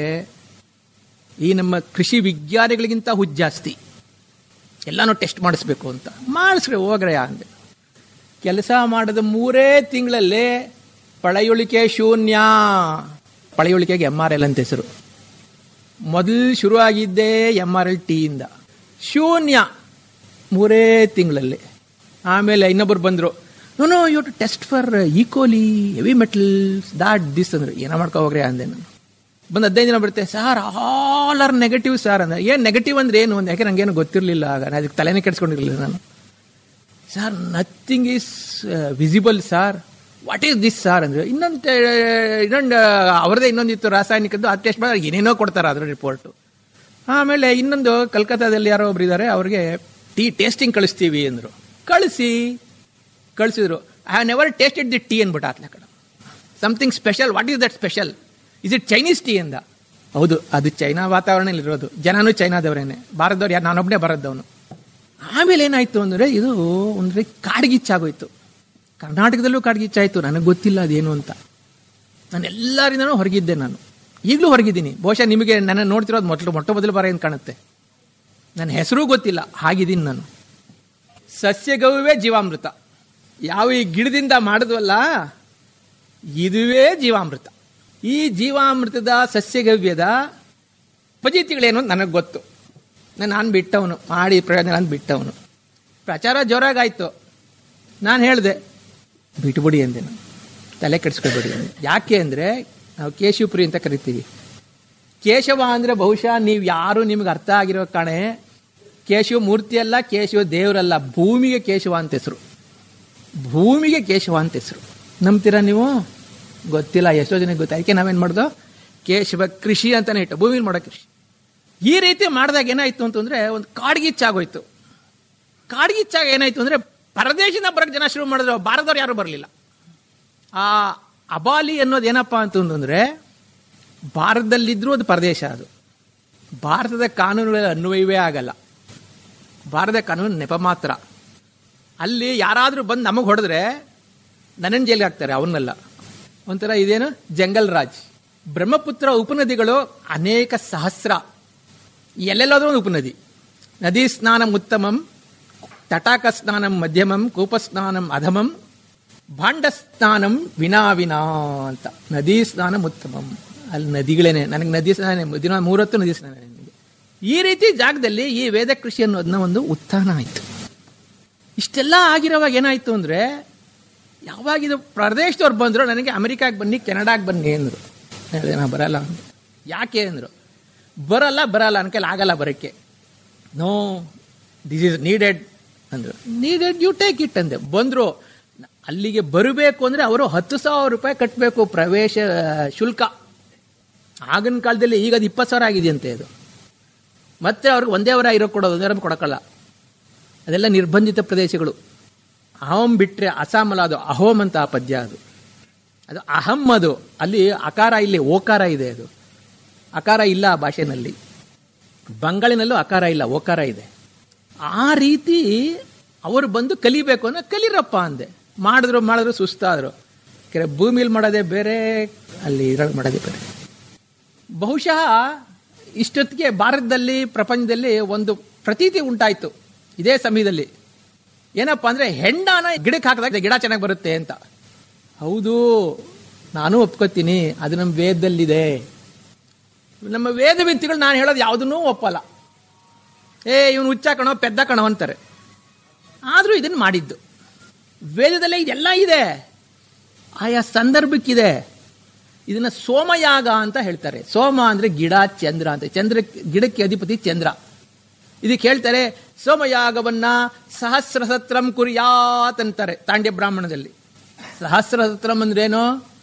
H: ಈ ನಮ್ಮ ಕೃಷಿ ವಿಜ್ಞಾನಿಗಳಿಗಿಂತ ಹುಚ್ಚು ಜಾಸ್ತಿ ಎಲ್ಲಾನು ಟೆಸ್ಟ್ ಮಾಡಿಸ್ಬೇಕು ಅಂತ ಮಾಡಿಸ್ರೆ ಹೋಗ್ರೆ ಅಂದೆ ಕೆಲಸ ಮಾಡಿದ ಮೂರೇ ತಿಂಗಳಲ್ಲೇ ಪಳೆಯುಳಿಕೆ ಶೂನ್ಯ ಪಳೆಯುಳಿಕೆಗೆ ಎಮ್ ಆರ್ ಎಲ್ ಅಂತ ಹೆಸರು ಮೊದಲು ಶುರುವಾಗಿದ್ದೇ ಎಮ್ ಆರ್ ಎಲ್ ಟಿಯಿಂದ ಶೂನ್ಯ ಮೂರೇ ತಿಂಗಳಲ್ಲಿ ಆಮೇಲೆ ಇನ್ನೊಬ್ಬರು ಬಂದರು no no you to test for E coli heavy metals that this ಅಂದ್ರೆ ಏನೋ ಮಾಡ್ಕೊ ಹೋಗ್ರಿ ಅಂದೆ ನಾನು ಬಂದು ಹದಿನೈದು ದಿನ ಬರುತ್ತೆ sir all are negative sir ಅಂದ್ರೆ ಏನು ನೆಗೆಟಿವ್ ಅಂದ್ರೆ ಏನು ಅಂತ ಯಾಕೆ ನಂಗೇನು ಗೊತ್ತಿರಲಿಲ್ಲ ಆಗ ನಾನು ಅದಕ್ಕೆ ತಲೆನೇ ಕೆಡ್ಸ್ಕೊಂಡಿರಲಿಲ್ಲ ನಾನು sir nothing is visible sir what is this sir ಅಂದ್ರೆ ಇನ್ನೊಂದು ಇನ್ನೊಂದು ಅವರದೇ ಇನ್ನೊಂದಿತ್ತು ರಾಸಾಯನಿಕದ್ದು ಅದು ಟೆಸ್ಟ್ ಮಾಡಿದ್ರೆ ಏನೇನೋ ಕೊಡ್ತಾರೆ ಅದ್ರ ರಿಪೋರ್ಟು ಆಮೇಲೆ ಇನ್ನೊಂದು ಕಲ್ಕತ್ತಾದಲ್ಲಿ ಯಾರೋ ಒಬ್ರು ಇದ್ದಾರೆ ಅವ್ರಿಗೆ ಟೀ ಟೇಸ್ಟಿಂಗ್ ಕಳಿಸ್ತೀವಿ ಅಂದರು ಕಳಿಸಿ ಕಳಿಸಿದ್ರು I have never tasted the tea ಅನ್ಬಿಟ್ಟು ಆತ್ಲ ಕಡೆ something special what is that special is it Chinese tea ಅಂದ ಹೌದು ಅದು ಚೈನಾ ವಾತಾವರಣದಲ್ಲಿ ಇರೋದು ಜನನೂ ಚೈನಾದವರೇನೆ ಭಾರತದವ್ರು ಯಾರು ನಾನೊಬ್ಬನೇ ಬರೋದವನು ಆಮೇಲೆ ಏನಾಯ್ತು ಅಂದರೆ ಇದು ಒಂದು ಕಾಡ್ಗಿಚ್ಚಾಗೋಯ್ತು ಕರ್ನಾಟಕದಲ್ಲೂ ಕಾಡ್ಗಿಚ್ಚಾಯ್ತು ನನಗೆ ಗೊತ್ತಿಲ್ಲ ಅದೇನು ಅಂತ ನಾನು ಎಲ್ಲರಿಂದನೂ ಹೊರಗಿದ್ದೆ ನಾನು ಈಗಲೂ ಹೊರಗಿದ್ದೀನಿ ಬಹುಶಃ ನಿಮಗೆ ನನ್ನ ನೋಡ್ತಿರೋದು ಮೊದಲು ಮೊಟ್ಟ ಮೊದಲು ಬಾರ ಏನು ಕಾಣುತ್ತೆ ನನ್ನ ಹೆಸರೂ ಗೊತ್ತಿಲ್ಲ ಹಾಗಿದ್ದೀನಿ ನಾನು ಸಸ್ಯಗೌವೇ ಜೀವಾಮೃತ ಯಾವ ಈ ಗಿಡದಿಂದ ಮಾಡಿದ್ವಲ್ಲ ಇದುವೇ ಜೀವಾಮೃತ ಈ ಜೀವಾಮೃತದ ಸಸ್ಯಗವ್ಯದ ಫಜಿತಿಗಳೇನು ಅಂತ ನನಗೆ ಗೊತ್ತು ನಾನು ಬಿಟ್ಟವನು ಮಾಡಿ ಪ್ರಯೋಜನ ಅಂತ ಬಿಟ್ಟವನು ಪ್ರಚಾರ ಜೋರಾಗಾಯ್ತು ನಾನು ಹೇಳಿದೆ ಬಿಟ್ಬಿಡಿ ಅಂದೆ ನಾನು ತಲೆ ಕೆಡಿಸ್ಕೊಬೇಡಿ ಅಂದೆ ಯಾಕೆ ಅಂದರೆ ನಾವು ಕೇಶವಪುರಿ ಅಂತ ಕರಿತೀವಿ ಕೇಶವ ಅಂದರೆ ಬಹುಶಃ ನೀವು ಯಾರು ನಿಮ್ಗೆ ಅರ್ಥ ಆಗಿರೋ ಕಾಣೆ ಕೇಶವ ಮೂರ್ತಿ ಅಲ್ಲ ಕೇಶವ ದೇವರಲ್ಲ ಭೂಮಿಗೆ ಕೇಶವ ಅಂತ ಹೆಸರು ಭೂಮಿಗೆ ಕೇಶವ ಅಂತ ಹೆಸರು ನಂಬ್ತೀರಾ ನೀವು ಗೊತ್ತಿಲ್ಲ ಎಷ್ಟೋ ಜನಕ್ಕೆ ಗೊತ್ತಾ ಅದಕ್ಕೆ ನಾವೇನು ಮಾಡ್ದೋ ಕೇಶವ ಕೃಷಿ ಅಂತಾನೆ ಇಟ್ಟು ಭೂಮಿಲಿ ಮಾಡೋ ಕೃಷಿ ಈ ರೀತಿ ಮಾಡಿದಾಗ ಏನಾಯ್ತು ಅಂತಂದ್ರೆ ಒಂದು ಕಾಡ್ಗಿಚ್ಚಾಗೋಯ್ತು ಕಾಡ್ಗಿಚ್ಚಾಗ ಏನಾಯ್ತು ಅಂದ್ರೆ ಪರದೇಶದಿಂದ ಬರಕ್ಕೆ ಜನ ಶುರು ಮಾಡಿದ್ರು ಭಾರತದವ್ರು ಯಾರು ಬರಲಿಲ್ಲ ಆ ಅಬಾಲಿ ಅನ್ನೋದು ಏನಪ್ಪಾ ಅಂತಂದ್ರೆ ಭಾರತದಲ್ಲಿದ್ರೂ ಅದು ಪರದೇಶ ಅದು ಭಾರತದ ಕಾನೂನುಗಳ ಅನ್ವಯವೇ ಆಗಲ್ಲ ಭಾರತದ ಕಾನೂನು ನೆಪ ಮಾತ್ರ ಅಲ್ಲಿ ಯಾರಾದರೂ ಬಂದು ನಮಗೆ ಹೊಡೆದ್ರೆ ನನ್ನನ್ನು ಜೈಲಿಗೆ ಹಾಕ್ತಾರೆ ಅವನ್ನೆಲ್ಲ ಒಂಥರ ಇದೇನು ಜಂಗಲ್ ರಾಜ್ ಬ್ರಹ್ಮಪುತ್ರ ಉಪನದಿಗಳು ಅನೇಕ ಸಹಸ್ರ ಎಲ್ಲೆಲ್ಲಾದ್ರೂ ಒಂದು ಉಪನದಿ ನದಿ ಸ್ನಾನಂ ಉತ್ತಮಂ ತಟಾಕ ಸ್ನಾನಂ ಮಧ್ಯಮಂ ಕೂಪ ಸ್ನಾನಂ ಅಧಮಂ ಭಾಂಡ ಸ್ನಾನಂ ವಿನಾ ವಿನಾ ಅಂತ ನದಿ ಸ್ನಾನಂ ಉತ್ತಮಂ ಅಲ್ಲಿ ನದಿಗಳೇನೆ ನನಗೆ ನದಿ ಸ್ನಾನ ದಿನ ಮೂರತ್ತು ನದಿ ಸ್ನಾನ ನನಗೆ ಈ ರೀತಿ ಜಾಗದಲ್ಲಿ ಈ ವೇದ ಕೃಷಿ ಅನ್ನೋದನ್ನ ಒಂದು ಉತ್ಥಾನ ಆಯಿತು ಇಷ್ಟೆಲ್ಲ ಆಗಿರೋವಾಗ ಏನಾಯ್ತು ಅಂದ್ರೆ ಯಾವಾಗ ಇದು ಪ್ರದೇಶದವ್ರು ಬಂದ್ರು ನನಗೆ ಅಮೆರಿಕಾಗೆ ಬನ್ನಿ ಕೆನಡಾಗೆ ಬನ್ನಿ ಅಂದರು ಹೇಳಿದೆ ನಾ ಬರಲ್ಲ ಅಂದೆ ಯಾಕೆ ಅಂದರು ಬರಲ್ಲ ಬರಲ್ಲ ಅನ್ಕಲ್ ಆಗಲ್ಲ ಬರೋಕ್ಕೆ ನೋ ದಿಸ್ ಇಸ್ ನೀಡೆಡ್ ಅಂದರು ನೀಡೆಡ್ ಯು ಟೇಕ್ ಇಟ್ ಅಂದೆ ಬಂದರು ಅಲ್ಲಿಗೆ ಬರಬೇಕು ಅಂದರೆ ಅವರು ಹತ್ತು ಸಾವಿರ ರೂಪಾಯಿ ಕಟ್ಟಬೇಕು ಪ್ರವೇಶ ಶುಲ್ಕ ಆಗಿನ ಕಾಲದಲ್ಲಿ ಈಗ ಅದು ಇಪ್ಪತ್ತು ಸಾವಿರ ಆಗಿದೆಯಂತೆ ಅದು ಮತ್ತೆ ಅವ್ರಿಗೆ ಒಂದೇ ವಾರ ಇರೋ ಕೊಡೋದು ಒಂದೇ ವಾರ ಕೊಡೋಕ್ಕಲ್ಲ ಅದೆಲ್ಲ ನಿರ್ಬಂಧಿತ ಪ್ರದೇಶಗಳು ಅಹಂ ಬಿಟ್ಟರೆ ಅಸ್ಸಾಮಲ್ಲ ಅದು ಅಹೋಮ್ ಅಂತ ಆ ಪದ್ಯ ಅದು ಅದು ಅಹಂ ಅದು ಅಲ್ಲಿ ಅಕಾರ ಇಲ್ಲಿ ಓಕಾರ ಇದೆ ಅದು ಅಕಾರ ಇಲ್ಲ ಆ ಭಾಷೆನಲ್ಲಿ ಬಂಗಾಳಿನಲ್ಲೂ ಅಕಾರ ಇಲ್ಲ ಓಕಾರ ಇದೆ ಆ ರೀತಿ ಅವರು ಬಂದು ಕಲಿಬೇಕು ಅಂದ್ರೆ ಕಲಿರಪ್ಪ ಅಂದೆ ಮಾಡಿದ್ರು ಮಾಡಿದ್ರು ಸುಸ್ತಾದ್ರು ಕೆರೆ ಭೂಮಿಲಿ ಮಾಡೋದೇ ಬೇರೆ ಅಲ್ಲಿ ಇದ್ರಲ್ಲಿ ಮಾಡೋದೇ ಬೇರೆ ಬಹುಶಃ ಇಷ್ಟೊತ್ತಿಗೆ ಭಾರತದಲ್ಲಿ ಪ್ರಪಂಚದಲ್ಲಿ ಒಂದು ಪ್ರತೀತಿ ಉಂಟಾಯಿತು ಇದೇ ಸಮಯದಲ್ಲಿ ಏನಪ್ಪ ಅಂದ್ರೆ ಹೆಂಡಾನ ಗಿಡಕ್ಕೆ ಹಾಕಿದಾಗ ಗಿಡ ಚೆನ್ನಾಗಿ ಬರುತ್ತೆ ಅಂತ ಹೌದು ನಾನು ಒಪ್ಕೋತೀನಿ ಅದು ನಮ್ಮ ವೇದದಲ್ಲಿದೆ ನಮ್ಮ ವೇದ ವ್ಯಕ್ತಿಗಳು ನಾನು ಹೇಳೋದು ಯಾವುದನ್ನೂ ಒಪ್ಪಲ್ಲ ಏ ಇವನು ಹುಚ್ಚ ಕಣೋ ಪೆದ್ದ ಕಣೋ ಅಂತಾರೆ ಆದರೂ ಇದನ್ನು ಮಾಡಿದ್ದು ವೇದದಲ್ಲೇ ಇದೆಲ್ಲ ಇದೆ ಆಯಾ ಸಂದರ್ಭಕ್ಕಿದೆ ಇದನ್ನ ಸೋಮಯಾಗ ಅಂತ ಹೇಳ್ತಾರೆ ಸೋಮ ಅಂದ್ರೆ ಗಿಡ ಚಂದ್ರ ಅಂತ ಚಂದ್ರ ಗಿಡಕ್ಕೆ ಅಧಿಪತಿ ಚಂದ್ರ ಇದಕ್ಕೆ ಹೇಳ್ತಾರೆ ಸೋಮಯಾಗವನ್ನ ಸಹಸ್ರಸತ್ರಂ ಕುರಿಯಾತ್ ಅಂತಾರೆ ತಾಂಡ್ಯ ಬ್ರಾಹ್ಮಣದಲ್ಲಿ ಸಹಸ್ರಸತ್ರಂ ಅಂದ್ರೇನು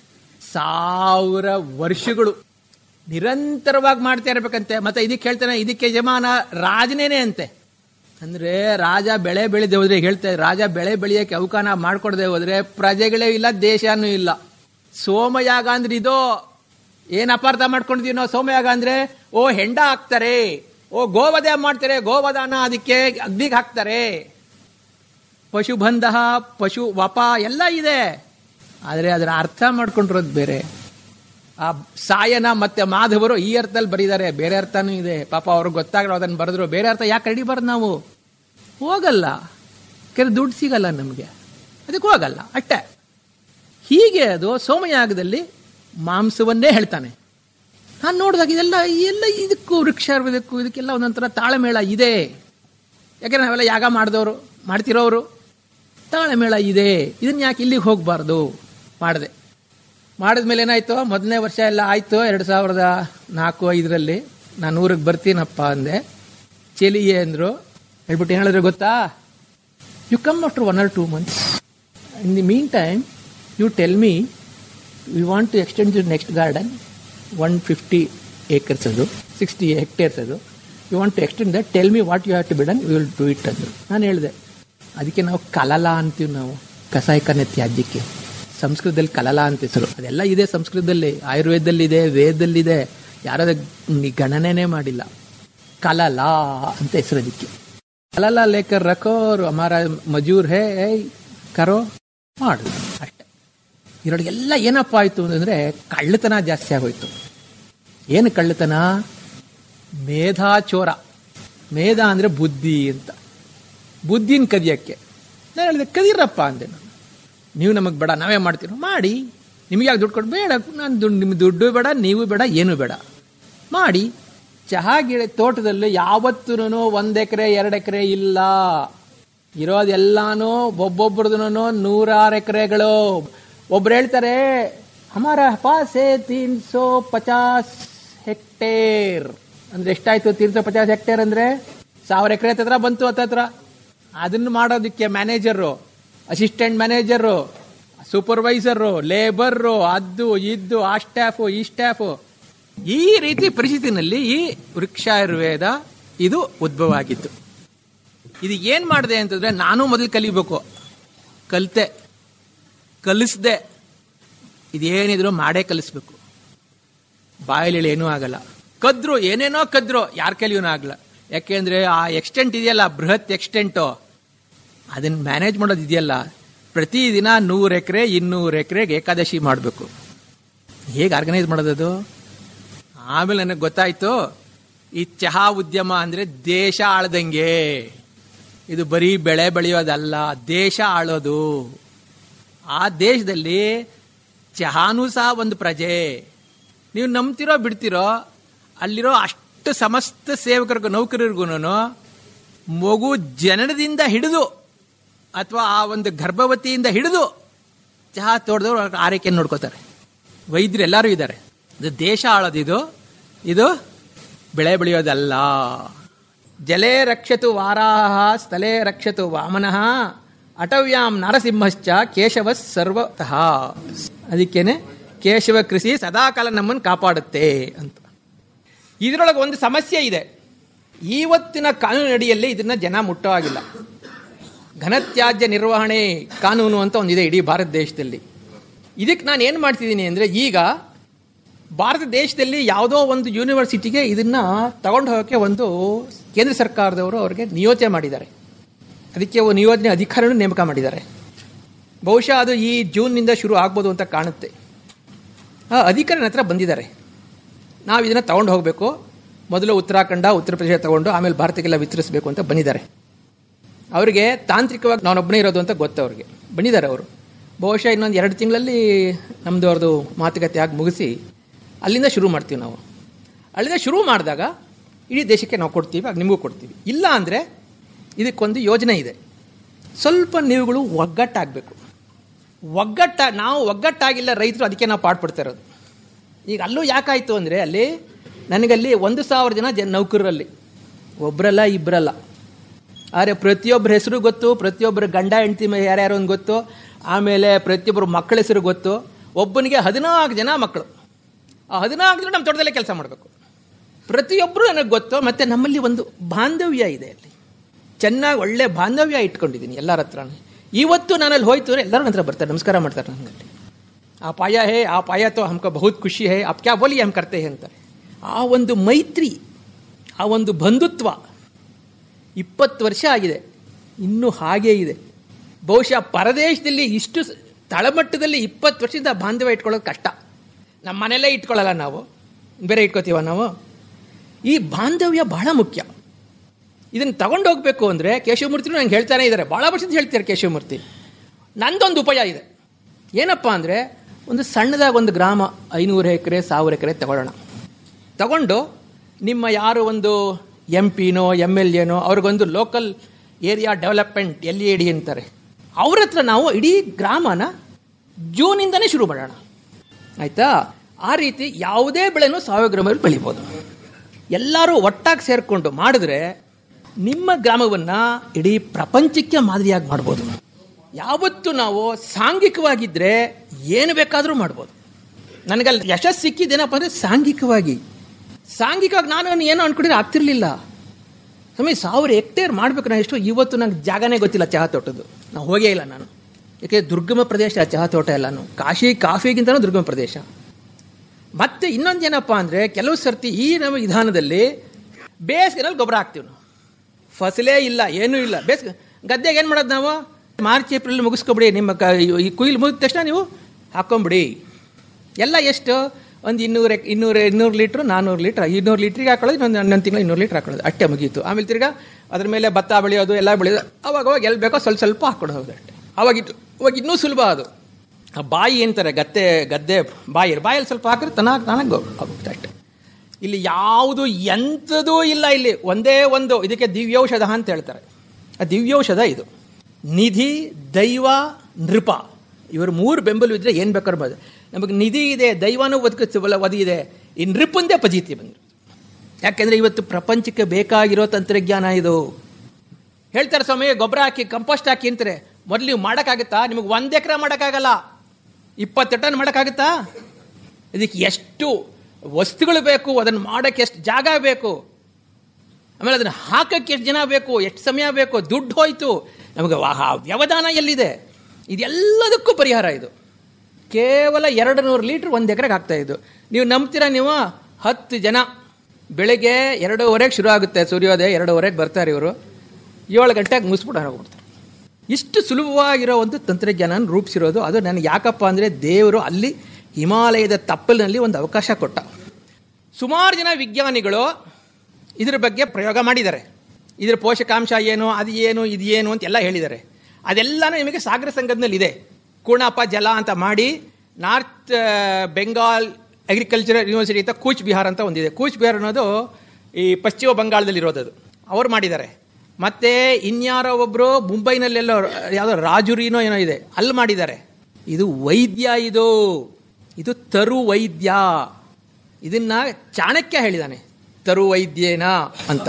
H: ಸಾವಿರ ವರ್ಷಗಳು ನಿರಂತರವಾಗಿ ಮಾಡ್ತಾ ಇರ್ಬೇಕಂತೆ ಮತ್ತೆ ಇದಕ್ಕೆ ಹೇಳ್ತಾನೆ ಇದಕ್ಕೆ ಯಜಮಾನ ರಾಜನೇನೆ ಅಂತೆ ಅಂದ್ರೆ ರಾಜ ಬೆಳೆ ಬೆಳೆದೇ ಹೋದ್ರೆ ಹೇಳ್ತಾರೆ ರಾಜ ಬೆಳೆ ಬೆಳೆಯಕ್ಕೆ ಅವಕಾಶ ಮಾಡ್ಕೊಡದೆ ಹೋದ್ರೆ ಪ್ರಜೆಗಳೇ ಇಲ್ಲ ದೇಶನೂ ಇಲ್ಲ ಸೋಮಯಾಗ ಅಂದ್ರೆ ಇದು ಏನ್ ಅಪಾರ್ಥ ಮಾಡ್ಕೊಂಡಿದೀವಿ ನಾವು ಸೋಮಯಾಗ ಅಂದ್ರೆ ಓ ಹೆಂಡ ಹಾಕ್ತಾರೆ ಓ ಗೋವಧ ಮಾಡ್ತಾರೆ ಗೋವಧಾನ ಅದಕ್ಕೆ ಅಗ್ನಿಗೆ ಹಾಕ್ತಾರೆ ಪಶುಬಂಧ ಪಶು ವಪ ಎಲ್ಲ ಇದೆ ಆದರೆ ಅದರ ಅರ್ಥ ಮಾಡ್ಕೊಂಡಿರೋದು ಬೇರೆ ಆ ಸಾಯನ ಮತ್ತೆ ಮಾಧವರು ಈ ಅರ್ಥದಲ್ಲಿ ಬರೀತಾರೆ ಬೇರೆ ಅರ್ಥನೂ ಇದೆ ಪಾಪ ಅವ್ರಿಗೆ ಗೊತ್ತಾಗಲ್ಲ ಅದನ್ನು ಬರೆದ್ರು ಬೇರೆ ಅರ್ಥ ಯಾಕೆ ಕಡಿಬಾರ್ದು ನಾವು ಹೋಗಲ್ಲ ಕೆರೆ ದುಡ್ಡು ಸಿಗಲ್ಲ ನಮಗೆ ಅದಕ್ಕೆ ಹೋಗಲ್ಲ ಅಷ್ಟೇ ಹೀಗೆ ಅದು ಸೋಮಯಾಗದಲ್ಲಿ ಮಾಂಸವನ್ನೇ ಹೇಳ್ತಾನೆ ನಾನು ನೋಡಿದಾಗ ಇದೆಲ್ಲ ಎಲ್ಲ ಇದಕ್ಕೂ ವೃಕ್ಷ ಇದಕ್ಕೂ ಇದಕ್ಕೆಲ್ಲ ಒಂದೊಂಥರ ತಾಳಮೇಳ ಇದೆ ಯಾಕಂದ್ರೆ ನಾವೆಲ್ಲ ಯಾಗ ಮಾಡಿದವರು ಮಾಡ್ತಿರೋರು ತಾಳಮೇಳ ಇದೆ ಇದನ್ನ ಯಾಕೆ ಇಲ್ಲಿಗೆ ಹೋಗಬಾರ್ದು ಮಾಡಿದೆ ಮಾಡಿದ್ಮೇಲೆ ಏನಾಯ್ತು ಮೊದಲನೇ ವರ್ಷ ಎಲ್ಲ ಆಯ್ತು ಎರಡು ಸಾವಿರದ ನಾಲ್ಕು ಐದರಲ್ಲಿ ನಾನು ಊರಿಗೆ ಬರ್ತೀನಪ್ಪ ಅಂದೆ ಚೆಲಿಯೇ ಅಂದ್ರು ಹೇಳ್ಬಿಟ್ಟು ಏನ್ ಹೇಳಿದ್ರು ಗೊತ್ತಾ you come after one or two months in the mean time you tell me we want to extend the next garden one fifty acres ಅದು ಸಿಕ್ಸ್ಟಿ ಹೆಕ್ಟೇರ್ಸ್ ಅದು you want to extend that tell me what you have to bid and will do it ಅಂದರು ನಾನು ಹೇಳಿದೆ ಅದಕ್ಕೆ ನಾವು ಕಲಲ ಅಂತೀವಿ ನಾವು ಕಸಾಯಿಕನೆ ತ್ಯಾಜ್ಯಕ್ಕೆ ಸಂಸ್ಕೃತದಲ್ಲಿ ಕಲಲ ಅಂತ ಹೆಸರು ಅದೆಲ್ಲ ಇದೆ ಸಂಸ್ಕೃತದಲ್ಲಿ ಆಯುರ್ವೇದದಲ್ಲಿದೆ ವೇದದಲ್ಲಿದೆ ಯಾರದ ಗಣನೆನೇ ಮಾಡಿಲ್ಲ ಕಲಲ ಅಂತ ಹೆಸರು ಅದಕ್ಕೆ ಕಲಲ ಲೇಕರ್ ರಕೋರ್ ಅಮಾರ ಮಜೂರ್ ಹೇ ಏಯ್ ಕರೋ ಮಾಡು ಅಷ್ಟೆ ಇದರೊಳಗೆಲ್ಲ ಏನಪ್ಪ ಆಯ್ತು ಅಂತಂದ್ರೆ ಕಳ್ಳತನ ಜಾಸ್ತಿ ಆಗೋಯ್ತು ಏನು ಕಳ್ಳತನ ಮೇಧಾಚೋರ ಮೇಧ ಅಂದ್ರೆ ಬುದ್ಧಿ ಅಂತ ಬುದ್ಧಿನ ಕದಿಯಕ್ಕೆ ನಾನು ಹೇಳಿದೆ ಕದಿರಪ್ಪ ಅಂದೆ ನಾನು ನೀವು ನಮಗೆ ಬೇಡ ನಾವೇ ಮಾಡ್ತೀವಿ ಮಾಡಿ ನಿಮಗೆ ಯಾಕೆ ದುಡ್ಡು ಕೊಟ್ಟು ಬೇಡ ನಾನು ದುಡ್ಡು ನಿಮ್ಮ ದುಡ್ಡು ಬೇಡ ನೀವು ಬೇಡ ಏನು ಬೇಡ ಮಾಡಿ ಚಹಾ ಗಿಡ ತೋಟದಲ್ಲಿ ಯಾವತ್ತೂ ಒಂದ್ ಎಕರೆ ಎರಡು ಎಕರೆ ಇಲ್ಲ ಇರೋದೆಲ್ಲಾನು ಒಬ್ಬೊಬ್ರದೂ ನೂರಾರು ಎಕರೆಗಳು ಒಬ್ರು ಹೇಳ್ತಾರೆ ಹಮಾರ ಪಾಸೆ ತೀನ್ ಸೋ ಪಚಾಸ್ ಹೆಕ್ಟೇರ್ ಅಂದ್ರೆ ಎಷ್ಟಾಯ್ತು ತೀನ್ ಸೋ ಪಚಾಸ್ ಹೆಕ್ಟೇರ್ ಅಂದ್ರೆ ಸಾವಿರ ಎಕರೆ ಹತ್ರ ಬಂತು ಹತ್ತತ್ರ ಅದನ್ನ ಮಾಡೋದಕ್ಕೆ manager assistant manager supervisor labour ಅದು ಇದ್ದು ಆ ಸ್ಟಾಫು ಈ ಸ್ಟಾಫು ಈ ರೀತಿ ಪರಿಸ್ಥಿತಿನಲ್ಲಿ ಈ ವೃಕ್ಷಾಯುರ್ವೇದ ಇದು ಉದ್ಭವ ಆಗಿತ್ತು ಇದು ಏನ್ ಮಾಡಿದೆ ಅಂತಂದ್ರೆ ನಾನು ಮೊದಲು ಕಲಿಬೇಕು ಕಲಿತೆ ಕಲಿಸ್ದೆ ಇದೇನಿದ್ರು ಮಾಡೇ ಕಲಿಸ್ಬೇಕು ಬಾಯಲ್ಲಿ ಏನೂ ಆಗಲ್ಲ ಕದ್ರು ಏನೇನೋ ಕದ್ರು ಯಾರ ಕೈಲಿಯೂ ಆಗಲ್ಲ ಯಾಕೆಂದ್ರೆ ಆ ಎಕ್ಸ್ಟೆಂಟ್ ಇದೆಯಲ್ಲ ಬೃಹತ್ ಎಕ್ಸ್ಟೆಂಟು ಅದನ್ನ ಮ್ಯಾನೇಜ್ ಮಾಡೋದು ಇದೆಯಲ್ಲ ಪ್ರತಿದಿನ ನೂರು ಎಕರೆ ಇನ್ನೂರು ಎಕರೆಗೆ ಏಕಾದಶಿ ಮಾಡಬೇಕು ಹೇಗೆ ಆರ್ಗನೈಸ್ ಮಾಡೋದದು ಆಮೇಲೆ ನನಗೆ ಗೊತ್ತಾಯ್ತು ಈ ಚಹಾ ಉದ್ಯಮ ಅಂದ್ರೆ ದೇಶ ಆಳ್ದಂಗೆ ಇದು ಬರೀ ಬೆಳೆ ಬೆಳೆಯೋದಲ್ಲ ದೇಶ ಆಳೋದು ಆ ದೇಶದಲ್ಲಿ ಚಹಾನೂ ಸಹ ಒಂದು ಪ್ರಜೆ ನೀವು ನಂಬ್ತಿರೋ ಬಿಡ್ತಿರೋ ಅಲ್ಲಿರೋ ಅಷ್ಟು ಸಮಸ್ತ ಸೇವಕರಿಗೂ ನೌಕರರಿಗೂ ಮಗು ಜನನದಿಂದ ಹಿಡಿದು ಅಥವಾ ಆ ಒಂದು ಗರ್ಭವತಿಯಿಂದ ಹಿಡಿದು ಚಹಾ ತೋಟದವ್ರು ಅವ್ರ ಆರೈಕೆಯನ್ನು ನೋಡ್ಕೋತಾರೆ ವೈದ್ಯರು ಎಲ್ಲರೂ ಇದ್ದಾರೆ ಇದು ದೇಶ ಆಳೋದು ಇದು ಇದು ಬೆಳೆ ಬೆಳೆಯೋದಲ್ಲ ಜಲೇ ರಕ್ಷತು ವಾರಾಹ ಸ್ಥಳೇ ರಕ್ಷತು ವಾಮನಃ ಅಟವ್ಯಾಂ ನರಸಿಂಹಶ್ಚ ಕೇಶವ ಸರ್ವತಃ ಅದಕ್ಕೇನೆ ಕೇಶವ ಕೃಷಿ ಸದಾಕಾಲ ನಮ್ಮನ್ನು ಕಾಪಾಡುತ್ತೆ ಅಂತ ಇದರೊಳಗೆ ಒಂದು ಸಮಸ್ಯೆ ಇದೆ ಇವತ್ತಿನ ಕಾನೂನಡಿಯಲ್ಲಿ ಇದನ್ನ ಜನ ಮುಟ್ಟೋ ಆಗಿಲ್ಲ ಘನತ್ಯಾಜ್ಯ ನಿರ್ವಹಣೆ ಕಾನೂನು ಅಂತ ಒಂದಿದೆ ಇಡೀ ಭಾರತ ದೇಶದಲ್ಲಿ ಇದಕ್ಕೆ ನಾನು ಏನು ಮಾಡ್ತಿದ್ದೀನಿ ಅಂದರೆ ಈಗ ಭಾರತ ದೇಶದಲ್ಲಿ ಯಾವುದೋ ಒಂದು ಯೂನಿವರ್ಸಿಟಿಗೆ ಇದನ್ನ ತಗೊಂಡು ಹೋಗೋಕ್ಕೆ ಒಂದು ಕೇಂದ್ರ ಸರ್ಕಾರದವರು ಅವರಿಗೆ ನಿಯೋಜನೆ ಮಾಡಿದ್ದಾರೆ ಅದಕ್ಕೆ ಒಂದು ನಿಯೋಜನೆ ಅಧಿಕಾರಿನೂ ನೇಮಕ ಮಾಡಿದ್ದಾರೆ ಬಹುಶಃ ಅದು ಈ ಜೂನ್ನಿಂದ ಶುರು ಆಗ್ಬೋದು ಅಂತ ಕಾಣುತ್ತೆ ಆ ಅಧಿಕಾರಿನ ಹತ್ರ ಬಂದಿದ್ದಾರೆ ನಾವು ಇದನ್ನು ತಗೊಂಡು ಹೋಗಬೇಕು ಮೊದಲು ಉತ್ತರಾಖಂಡ ಉತ್ತರ ಪ್ರದೇಶ ತಗೊಂಡು ಆಮೇಲೆ ಭಾರತಕ್ಕೆಲ್ಲ ವಿತರಿಸಬೇಕು ಅಂತ ಬಂದಿದ್ದಾರೆ ಅವರಿಗೆ ತಾಂತ್ರಿಕವಾಗಿ ನಾನೊಬ್ಬನೇ ಇರೋದು ಅಂತ ಗೊತ್ತು ಅವ್ರಿಗೆ ಬಂದಿದ್ದಾರೆ ಅವರು ಬಹುಶಃ ಇನ್ನೊಂದು ಎರಡು ತಿಂಗಳಲ್ಲಿ ನಮ್ಮದು ಅವ್ರದ್ದು ಮಾತುಕತೆ ಆಗಿ ಮುಗಿಸಿ ಅಲ್ಲಿಂದ ಶುರು ಮಾಡ್ತೀವಿ ನಾವು ಅಲ್ಲಿಂದ ಶುರು ಮಾಡಿದಾಗ ಇಡೀ ದೇಶಕ್ಕೆ ನಾವು ಕೊಡ್ತೀವಿ ಆಗ ನಿಮಗೂ ಕೊಡ್ತೀವಿ ಇಲ್ಲ ಅಂದರೆ ಇದಕ್ಕೊಂದು ಯೋಜನೆ ಇದೆ ಸ್ವಲ್ಪ ನೀವುಗಳು ಒಗ್ಗಟ್ಟಾಗಬೇಕು ಒಗ್ಗಟ್ಟ ನಾವು ಒಗ್ಗಟ್ಟಾಗಿಲ್ಲ ರೈತರು ಅದಕ್ಕೆ ನಾವು ಪಾಡ್ಪಡ್ತಾ ಇರೋದು ಈಗ ಅಲ್ಲೂ ಯಾಕಾಯಿತು ಅಂದರೆ ಅಲ್ಲಿ ನನಗಲ್ಲಿ ಒಂದು ಸಾವಿರ ಜನ ಜನ ನೌಕರರಲ್ಲಿ ಒಬ್ಬರಲ್ಲ ಇಬ್ಬರಲ್ಲ ಆದರೆ ಪ್ರತಿಯೊಬ್ಬರ ಹೆಸರು ಗೊತ್ತು ಪ್ರತಿಯೊಬ್ಬರ ಗಂಡ ಹೆಂಡತಿ ಯಾರ್ಯಾರು ಅಂತ ಗೊತ್ತು ಆಮೇಲೆ ಪ್ರತಿಯೊಬ್ಬರ ಮಕ್ಕಳ ಹೆಸರು ಗೊತ್ತು ಒಬ್ಬನಿಗೆ ಹದಿನಾಲ್ಕು ಜನ ಮಕ್ಕಳು ಆ ಹದಿನಾಲ್ಕು ಜನ ನಮ್ಮ ತೋಟದಲ್ಲೇ ಕೆಲಸ ಮಾಡಬೇಕು ಪ್ರತಿಯೊಬ್ಬರು ನನಗೆ ಗೊತ್ತು ಮತ್ತು ನಮ್ಮಲ್ಲಿ ಒಂದು ಬಾಂಧವ್ಯ ಇದೆ ಅಲ್ಲಿ ಚೆನ್ನಾಗಿ ಒಳ್ಳೆ ಬಾಂಧವ್ಯ ಇಟ್ಕೊಂಡಿದ್ದೀನಿ ಎಲ್ಲರ ಹತ್ರ ಇವತ್ತು ನಾನಲ್ಲಿ ಹೋಯ್ತು ಅಂದರೆ ಎಲ್ಲರೂ ನನ್ನ ಹತ್ರ ಬರ್ತಾರೆ ನಮಸ್ಕಾರ ಮಾಡ್ತಾರೆ ನನಗಲ್ಲಿ ಆ ಪಾಯ ಹೇ ಆ ಪಾಯ ತೋ ಹಮ್ಕ ಬಹುತ್ ಖುಷಿ ಹೇ ಅಪ್ ಕ್ಯಾ ಬೋಲಿ ಹಮ್ ಕರ್ತೆ ಹೇ ಅಂತಾರೆ ಆ ಒಂದು ಮೈತ್ರಿ ಆ ಒಂದು ಬಂಧುತ್ವ ಇಪ್ಪತ್ತು ವರ್ಷ ಆಗಿದೆ ಇನ್ನೂ ಹಾಗೇ ಇದೆ ಬಹುಶಃ ಪರದೇಶದಲ್ಲಿ ಇಷ್ಟು ಸ- ತಳಮಟ್ಟದಲ್ಲಿ ಇಪ್ಪತ್ತು ವರ್ಷದಿಂದ ಬಾಂಧವ್ಯ ಇಟ್ಕೊಳ್ಳೋದು ಕಷ್ಟ ನಮ್ಮ ಮನೆಯಲ್ಲೇ ಇಟ್ಕೊಳ್ಳಲ್ಲ ನಾವು ಬೇರೆ ಇಟ್ಕೋತೀವ ನಾವು ಈ ಬಾಂಧವ್ಯ ಬಹಳ ಮುಖ್ಯ ಇದನ್ನು ತಗೊಂಡು ಹೋಗ್ಬೇಕು ಅಂದರೆ ಕೇಶವಮೂರ್ತಿನೂ ನಂಗೆ ಹೇಳ್ತಾನೆ ಇದ್ದಾರೆ ಭಾಳ ವರ್ಷದಿಂದ ಹೇಳ್ತಾರೆ ಕೇಶವಮೂರ್ತಿ ನಂದೊಂದು ಉಪಾಯ ಇದೆ ಏನಪ್ಪ ಅಂದರೆ ಒಂದು ಸಣ್ಣದಾಗಿ ಒಂದು ಗ್ರಾಮ ಐನೂರು ಎಕರೆ ಸಾವಿರ ಎಕರೆ ತಗೊಳ್ಳೋಣ ತಗೊಂಡು ನಿಮ್ಮ ಯಾರು ಒಂದು ಎಂ ಪಿನೋ ಎಮ್ ಎಲ್ ಎನೋ ಅವ್ರಿಗೊಂದು local area development L A D ಅಂತಾರೆ ಅವ್ರ ಹತ್ರ ನಾವು ಇಡೀ ಗ್ರಾಮನ ಜೂನಿಂದನೇ ಶುರು ಮಾಡೋಣ ಆಯ್ತಾ ಆ ರೀತಿ ಯಾವುದೇ ಬೆಳೆನೂ ಸಾವಯವ ಗ್ರಾಮದಲ್ಲಿ ಬೆಳಿಬೋದು ಎಲ್ಲರೂ ಒಟ್ಟಾಗಿ ಸೇರಿಕೊಂಡು ಮಾಡಿದ್ರೆ ನಿಮ್ಮ ಗ್ರಾಮವನ್ನು ಇಡೀ ಪ್ರಪಂಚಕ್ಕೆ ಮಾದರಿಯಾಗಿ ಮಾಡ್ಬೋದು ಯಾವತ್ತು ನಾವು ಸಾಂಘಿಕವಾಗಿದ್ದರೆ ಏನು ಬೇಕಾದರೂ ಮಾಡ್ಬೋದು ನನಗಲ್ಲಿ ಯಶಸ್ಸು ಸಿಕ್ಕಿದ್ದೇನಪ್ಪ ಅಂದರೆ ಸಾಂಘಿಕವಾಗಿ ಸಾಂಘಿಕವಾಗಿ ನಾನು ಏನು ಅನ್ಕೊಂಡಿದ್ರೆ ಆಗ್ತಿರ್ಲಿಲ್ಲ ಸ್ವಾಮಿ ಸಾವಿರ ಹೆಕ್ಟೇರ್ ಮಾಡ್ಬೇಕು ನಾನು ಎಷ್ಟು ಇವತ್ತು ನಂಗೆ ಜಾಗನೇ ಗೊತ್ತಿಲ್ಲ ಚಹಾ ತೋಟದ್ದು ನಾವು ಹೋಗೇ ಇಲ್ಲ ನಾನು ಯಾಕೆ ದುರ್ಗಮ ಪ್ರದೇಶ ಚಹಾ ತೋಟ ಎಲ್ಲಾನು ಕಾಶಿ ಕಾಫಿಗಿಂತನೂ ದುರ್ಗಮ ಪ್ರದೇಶ ಮತ್ತೆ ಇನ್ನೊಂದು ಏನಪ್ಪ ಅಂದರೆ ಕೆಲವು ಸರ್ತಿ ಈ ನಮ್ಮ ವಿಧಾನದಲ್ಲಿ ಬೇಸಿಗೆನಲ್ಲಿ ಗೊಬ್ಬರ ಹಾಕ್ತೀವಿ ನಾವು ಫಸಲೇ ಇಲ್ಲ ಏನೂ ಇಲ್ಲ ಬೇಸಿಗೆ ಗದ್ದೆಗೆ ಏನು ಮಾಡೋದು ನಾವು ಮಾರ್ಚ್ ಏಪ್ರಿಲ್ ಮುಗಿಸ್ಕೊಬಿಡಿ ನಿಮ್ಮ ಕ ಈ ಕುಯ್ಲು ಮುಗಿದ ತಕ್ಷಣ ನೀವು ಹಾಕ್ಕೊಂಬಿಡಿ ಎಲ್ಲ ಎಷ್ಟು ಒಂದು ಇನ್ನೂರು ಎಕ್- ಇನ್ನೂರು ಇನ್ನೂರು ಲೀಟ್ರು ನಾನ್ನೂರು ಲೀಟ್ರ್ ಇನ್ನೂರು ಲೀಟ್ರಿಗೆ ಹಾಕೊಳ್ಳೋದು ಇನ್ನೊಂದು ಹನ್ನೊಂದು ತಿಂಗಳು ಇನ್ನೂರು ಲೀಟ್ರ್ ಹಾಕೊಳ್ಳೋದು ಅಷ್ಟೇ ಮುಗೀತು ಆಮೇಲೆ ತಿರ್ಗಾ ಅದ್ರ ಮೇಲೆ ಭತ್ತ ಬೆಳೆಯೋದು ಎಲ್ಲ ಬೆಳೆಯೋದು ಅವಾಗ ಅವಾಗ ಎಲ್ಲಿ ಬೇಕೋ ಸ್ವಲ್ಪ ಸ್ವಲ್ಪ ಹಾಕ್ಕೊಂಡು ಹೋಗೋದು ಅಷ್ಟೇ ಅವಾಗ ಇದು ಅವಾಗ ಇನ್ನೂ ಸುಲಭ ಅದು ಆ ಬಾಯಿ ಅಂತಾರೆ ಗದ್ದೆ ಗದ್ದೆ ಬಾಯಿ ಬಾಯಲ್ಲಿ ಸ್ವಲ್ಪ ಹಾಕಿದ್ರೆ ತನಾಗ ತಾನಾಗ ಆಗುತ್ತೆ ಅಷ್ಟೇ ಇಲ್ಲಿ ಯಾವುದು ಎಂಥದೂ ಇಲ್ಲ ಇಲ್ಲಿ ಒಂದೇ ಒಂದು ಇದಕ್ಕೆ ದಿವ್ಯೌಷಧ ಅಂತ ಹೇಳ್ತಾರೆ ಆ ದಿವ್ಯೌಷಧ ಇದು ನಿಧಿ ದೈವ ನೃಪ ಇವರು ಮೂರು ಬೆಂಬಲವಿದ್ರೆ ಏನು ಬೇಕಾದ್ರೂ ಬಂದು ನಮಗೆ ನಿಧಿ ಇದೆ ದೈವನೂ ಬದುಕಿಸ್ತವಲ್ಲ ಒದಿ ಇದೆ ಈ ನೃಪಂದೇ ಪಜೀತಿ ಬಂದರು ಯಾಕೆಂದರೆ ಇವತ್ತು ಪ್ರಪಂಚಕ್ಕೆ ಬೇಕಾಗಿರೋ ತಂತ್ರಜ್ಞಾನ ಇದು ಹೇಳ್ತಾರೆ ಸ್ವಾಮಿ ಗೊಬ್ಬರ ಹಾಕಿ ಕಂಪೋಸ್ಟ್ ಹಾಕಿ ಅಂತಾರೆ ಮೊದಲು ನೀವು ಮಾಡೋಕ್ಕಾಗುತ್ತಾ ನಿಮಗೆ ಒಂದು ಎಕರೆ ಮಾಡೋಕ್ಕಾಗಲ್ಲ ಇಪ್ಪತ್ತು ಟನ್ ಮಾಡೋಕ್ಕಾಗುತ್ತಾ ಇದಕ್ಕೆ ಎಷ್ಟು ವಸ್ತುಗಳು ಬೇಕು ಅದನ್ನು ಮಾಡೋಕ್ಕೆ ಎಷ್ಟು ಜಾಗ ಬೇಕು ಆಮೇಲೆ ಅದನ್ನು ಹಾಕಕ್ಕೆ ಎಷ್ಟು ಜನ ಬೇಕು ಎಷ್ಟು ಸಮಯ ಬೇಕು ದುಡ್ಡು ಹೋಯ್ತು ನಮಗೆ ವಾ- ವ್ಯವಧಾನ ಎಲ್ಲಿದೆ ಇದೆಲ್ಲದಕ್ಕೂ ಪರಿಹಾರ ಇದು ಕೇವಲ ಎರಡು ನೂರು ಲೀಟ್ರ್ ಒಂದು ಎಕರೆಗೆ ಆಗ್ತಾ ಇದ್ದು ನೀವು ನಂಬ್ತೀರಾ ನೀವು ಹತ್ತು ಜನ ಬೆಳಗ್ಗೆ ಎರಡೂವರೆಗೆ ಶುರು ಆಗುತ್ತೆ ಸೂರ್ಯೋದಯ ಎರಡೂವರೆಗೆ ಬರ್ತಾರೆ ಇವರು ಏಳು ಗಂಟೆಗೆ ಮುಗಿಸ್ಬಿಟ್ಟು ಹೋಗ್ಬಿಡ್ತಾರೆ ಇಷ್ಟು ಸುಲಭವಾಗಿರೋ ಒಂದು ತಂತ್ರಜ್ಞಾನ ರೂಪಿಸಿರೋದು ಅದು ನನಗೆ ಯಾಕಪ್ಪ ಅಂದರೆ ದೇವರು ಅಲ್ಲಿ ಹಿಮಾಲಯದ ತಪ್ಪಲಿನಲ್ಲಿ ಒಂದು ಅವಕಾಶ ಕೊಟ್ಟ ಸುಮಾರು ಜನ ವಿಜ್ಞಾನಿಗಳು ಇದ್ರ ಬಗ್ಗೆ ಪ್ರಯೋಗ ಮಾಡಿದ್ದಾರೆ ಇದರ ಪೋಷಕಾಂಶ ಏನು ಅದು ಏನು ಇದು ಏನು ಅಂತ ಎಲ್ಲ ಹೇಳಿದ್ದಾರೆ ಅದೆಲ್ಲನೂ ನಿಮಗೆ ಸಾಗರ ಸಂಘದಲ್ಲಿ ಇದೆ ಕೂಣಪ್ಪ ಜಲ ಅಂತ ಮಾಡಿ ನಾರ್ತ್ ಬೆಂಗಾಲ್ ಅಗ್ರಿಕಲ್ಚರಲ್ ಯೂನಿವರ್ಸಿಟಿ ಅಂತ ಕೂಚ್ ಬಿಹಾರ್ ಅಂತ ಒಂದಿದೆ ಕೂಚ್ ಬಿಹಾರ್ ಅನ್ನೋದು ಈ ಪಶ್ಚಿಮ ಬಂಗಾಳದಲ್ಲಿ ಇರೋದದು ಅವ್ರು ಮಾಡಿದ್ದಾರೆ ಮತ್ತೆ ಇನ್ಯಾರೋ ಒಬ್ಬರು ಮುಂಬೈನಲ್ಲೆಲ್ಲೋ ಯಾವುದೋ ರಾಜುರಿನೋ ಏನೋ ಇದೆ ಅಲ್ಲಿ ಮಾಡಿದ್ದಾರೆ ಇದು ವೈದ್ಯ ಇದು ಇದು ತರು ವೈದ್ಯ ಇದನ್ನ ಚಾಣಕ್ಯ ಹೇಳಿದಾನೆ ತರು ವೈದ್ಯೇನ ಅಂತ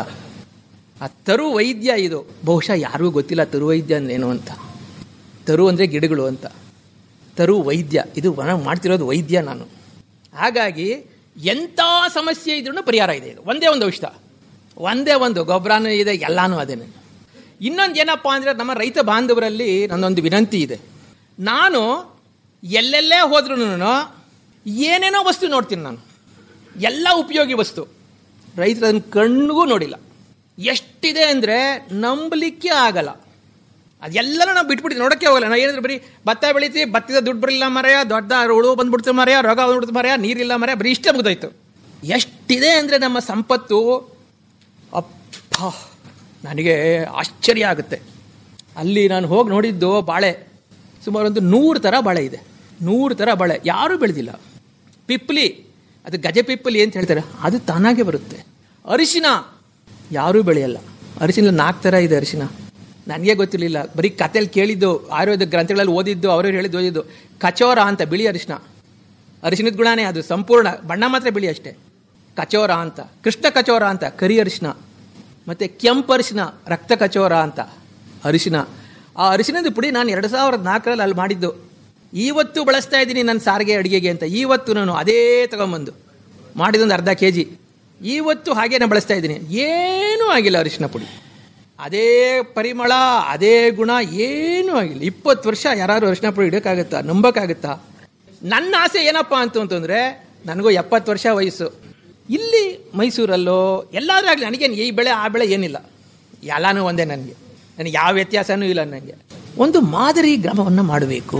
H: ಆ ತರು ವೈದ್ಯ ಇದು ಬಹುಶಃ ಯಾರಿಗೂ ಗೊತ್ತಿಲ್ಲ ತರು ವೈದ್ಯ ಅಂದ್ರೇನು ಅಂತ ತರು ಅಂದರೆ ಗಿಡಗಳು ಅಂತ ತರು ವೈದ್ಯ ಇದು ನಾನು ಮಾಡ್ತಿರೋದು ವೈದ್ಯ ನಾನು ಹಾಗಾಗಿ ಎಂಥ ಸಮಸ್ಯೆ ಇದ್ರೂ ಪರಿಹಾರ ಇದೆ ಇದು ಒಂದೇ ಒಂದು ಔಷಧ ಒಂದೇ ಒಂದು ಗೊಬ್ಬರನೂ ಇದೆ ಎಲ್ಲಾನು ಅದೇನೆ ಇನ್ನೊಂದು ಏನಪ್ಪ ಅಂದರೆ ನಮ್ಮ ರೈತ ಬಾಂಧವರಲ್ಲಿ ನನ್ನೊಂದು ವಿನಂತಿ ಇದೆ ನಾನು ಎಲ್ಲೆಲ್ಲೇ ಹೋದ್ರೂ ಏನೇನೋ ವಸ್ತು ನೋಡ್ತೀನಿ ನಾನು ಎಲ್ಲ ಉಪಯೋಗಿ ವಸ್ತು ರೈತರು ಅದನ್ನು ಕಣ್ಣಿಗೂ ನೋಡಿಲ್ಲ ಎಷ್ಟಿದೆ ಅಂದರೆ ನಂಬಲಿಕ್ಕೆ ಆಗಲ್ಲ ಅದೆಲ್ಲನೂ ನಾವು ಬಿಟ್ಬಿಟ್ಟು ನೋಡೋಕ್ಕೆ ಹೋಗಲ್ಲ ನಾವು ಏನಿದ್ರು ಬರೀ ಭತ್ತ ಬೆಳಿತೀವಿ ಭತ್ತದ ದುಡ್ಡು ಬರಲಿಲ್ಲ ಮರೆಯ ದೊಡ್ಡ ಹುಳು ಬಂದ್ಬಿಡ್ತು ಮರೆಯ ರೋಗ ಬಂದ್ಬಿಡ್ತು ಮರೆಯ ನೀರಿಲ್ಲ ಮರೆಯ ಬರೀ ಇಷ್ಟೇ ಮುಗ್ದೋಯ್ತು ಎಷ್ಟಿದೆ ಅಂದರೆ ನಮ್ಮ ಸಂಪತ್ತು ಅಪ್ಪ ನನಗೆ ಆಶ್ಚರ್ಯ ಆಗುತ್ತೆ ಅಲ್ಲಿ ನಾನು ಹೋಗಿ ನೋಡಿದ್ದು ಬಾಳೆ ಸುಮಾರು ಒಂದು ನೂರು ಥರ ಬಾಳೆ ಇದೆ ನೂರು ಥರ ಬಾಳೆ ಯಾರೂ ಬೆಳೆದಿಲ್ಲ ಪಿಪ್ಲಿ ಅದು ಗಜ ಪಿಪ್ಪಲಿ ಅಂತ ಹೇಳ್ತಾರೆ ಅದು ತಾನಾಗೆ ಬರುತ್ತೆ ಅರಿಶಿನ ಯಾರೂ ಬೆಳೆಯಲ್ಲ ಅರಿಶಿನ ನಾಲ್ಕು ಥರ ಇದೆ ಅರಿಶಿನ ನನಗೆ ಗೊತ್ತಿರಲಿಲ್ಲ ಬರೀ ಕಥೆಯಲ್ಲಿ ಕೇಳಿದ್ದು ಆಯುರ್ವೇದ ಗ್ರಂಥಗಳಲ್ಲಿ ಓದಿದ್ದು ಅವರು ಹೇಳಿದ್ದು ಓದಿದ್ದು ಕಚೋರ ಅಂತ ಬಿಳಿ ಅರಿಶಿನ ಅರಿಶಿನದ ಗುಣನೇ ಅದು ಸಂಪೂರ್ಣ ಬಣ್ಣ ಮಾತ್ರ ಬಿಳಿ ಅಷ್ಟೇ ಕಚೋರ ಅಂತ ಕೃಷ್ಣ ಕಚೋರ ಅಂತ ಕರಿ ಅರಿಶಿನ ಮತ್ತು ಕೆಂಪು ಅರಿಶಿನ ರಕ್ತ ಕಚೋರ ಅಂತ ಅರಿಶಿನ ಆ ಅರಿಶಿನದ ಪುಡಿ ನಾನು ಎರಡು ಸಾವಿರದ ನಾಲ್ಕರಲ್ಲಿ ಅಲ್ಲಿ ಮಾಡಿದ್ದು ಇವತ್ತು ಬಳಸ್ತಾ ಇದ್ದೀನಿ ನನ್ನ ಸಾರಿಗೆ ಅಡುಗೆಗೆ ಅಂತ ಇವತ್ತು ನಾನು ಅದೇ ತಗೊಂಬಂದು ಮಾಡಿದೊಂದು ಅರ್ಧ ಕೆ ಜಿ ಇವತ್ತು ಹಾಗೇನೆ ಬಳಸ್ತಾ ಇದ್ದೀನಿ ಏನೂ ಆಗಿಲ್ಲ ಅರಿಶಿನ ಪುಡಿ ಅದೇ ಪರಿಮಳ ಅದೇ ಗುಣ ಏನೂ ಆಗಿಲ್ಲ ಇಪ್ಪತ್ತು ವರ್ಷ ಯಾರು ಅರಿಶಿನ ಪುಡಿ ಇಡೋಕ್ಕಾಗತ್ತಾ ನಂಬೋಕ್ಕಾಗತ್ತಾ ನನ್ನ ಆಸೆ ಏನಪ್ಪ ಅಂತ ಅಂತಂದರೆ ನನಗೂ ಎಪ್ಪತ್ತು ವರ್ಷ ವಯಸ್ಸು ಇಲ್ಲಿ ಮೈಸೂರಲ್ಲೋ ಎಲ್ಲಾದ್ರೂ ಆಗಲಿ ನನಗೇನು ಈ ಬೆಳೆ ಆ ಬೆಳೆ ಏನಿಲ್ಲ ಎಲ್ಲನೂ ಒಂದೇ ನನಗೆ ನನಗೆ ಯಾವ ವ್ಯತ್ಯಾಸನೂ ಇಲ್ಲ ನನಗೆ ಒಂದು ಮಾದರಿ ಗ್ರಾಮವನ್ನು ಮಾಡಬೇಕು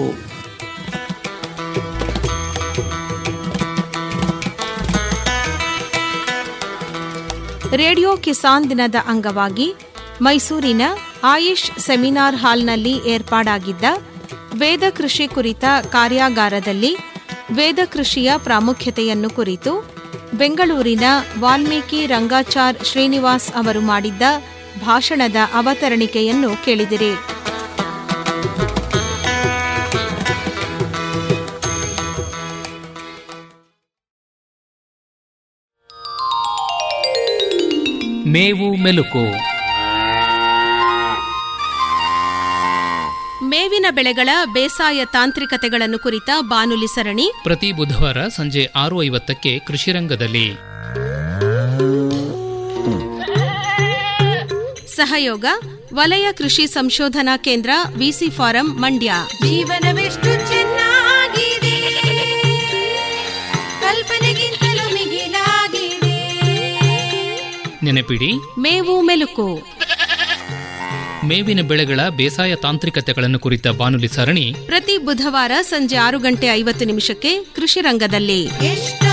G: ರೇಡಿಯೋ ಕಿಸಾನ್ ದಿನದ ಅಂಗವಾಗಿ ಮೈಸೂರಿನ ಆಯುಷ್ ಸೆಮಿನಾರ್ ಹಾಲ್ನಲ್ಲಿ ಏರ್ಪಾಡಾಗಿದ್ದ ವೇದ ಕೃಷಿ ಕುರಿತ ಕಾರ್ಯಾಗಾರದಲ್ಲಿ ವೇದ ಕೃಷಿಯ ಪ್ರಾಮುಖ್ಯತೆಯನ್ನು ಕುರಿತು ಬೆಂಗಳೂರಿನ ವಾಲ್ಮೀಕಿ ರಂಗಾಚಾರ್ ಶ್ರೀನಿವಾಸ್ ಅವರು ಮಾಡಿದ್ದ ಭಾಷಣದ ಅವತರಣಿಕೆಯನ್ನು ಕೇಳಿದಿರಿ
I: ಮೇವು ಮೆಲುಕು
G: ಮೇವಿನ ಬೆಳೆಗಳ ಬೇಸಾಯ ತಾಂತ್ರಿಕತೆಗಳನ್ನು ಕುರಿತ ಬಾನುಲಿ ಸರಣಿ
I: ಪ್ರತಿ ಬುಧವಾರ ಸಂಜೆ ಆರು ಐವತ್ತಕ್ಕೆ ಕೃಷಿರಂಗದಲ್ಲಿ
G: ಸಹಯೋಗ ವಲಯ ಕೃಷಿ ಸಂಶೋಧನಾ ಕೇಂದ್ರ ವಿಸಿ ಫಾರಂ ಮಂಡ್ಯ
J: ಜೀವನವೆಷ್ಟು ಚೆನ್ನಾಗಿದೆ ಕಲ್ಪನೆಗಿಂತಲೂ ಮಿಗಿಲಾಗಿದೆ
I: ನೆನಪಿಡಿ
G: ಮೇವು ಮೆಲುಕು
I: ಮೇವಿನ ಬೆಳೆಗಳ ಬೇಸಾಯ ತಾಂತ್ರಿಕತೆಗಳನ್ನು ಕುರಿತ ಬಾನುಲಿ ಸರಣಿ
G: ಪ್ರತಿ ಬುಧವಾರ ಸಂಜೆ ಆರು ಗಂಟೆ ಐವತ್ತು ನಿಮಿಷಕ್ಕೆ ಕೃಷಿ ರಂಗದಲ್ಲಿ
J: ಎಷ್ಟು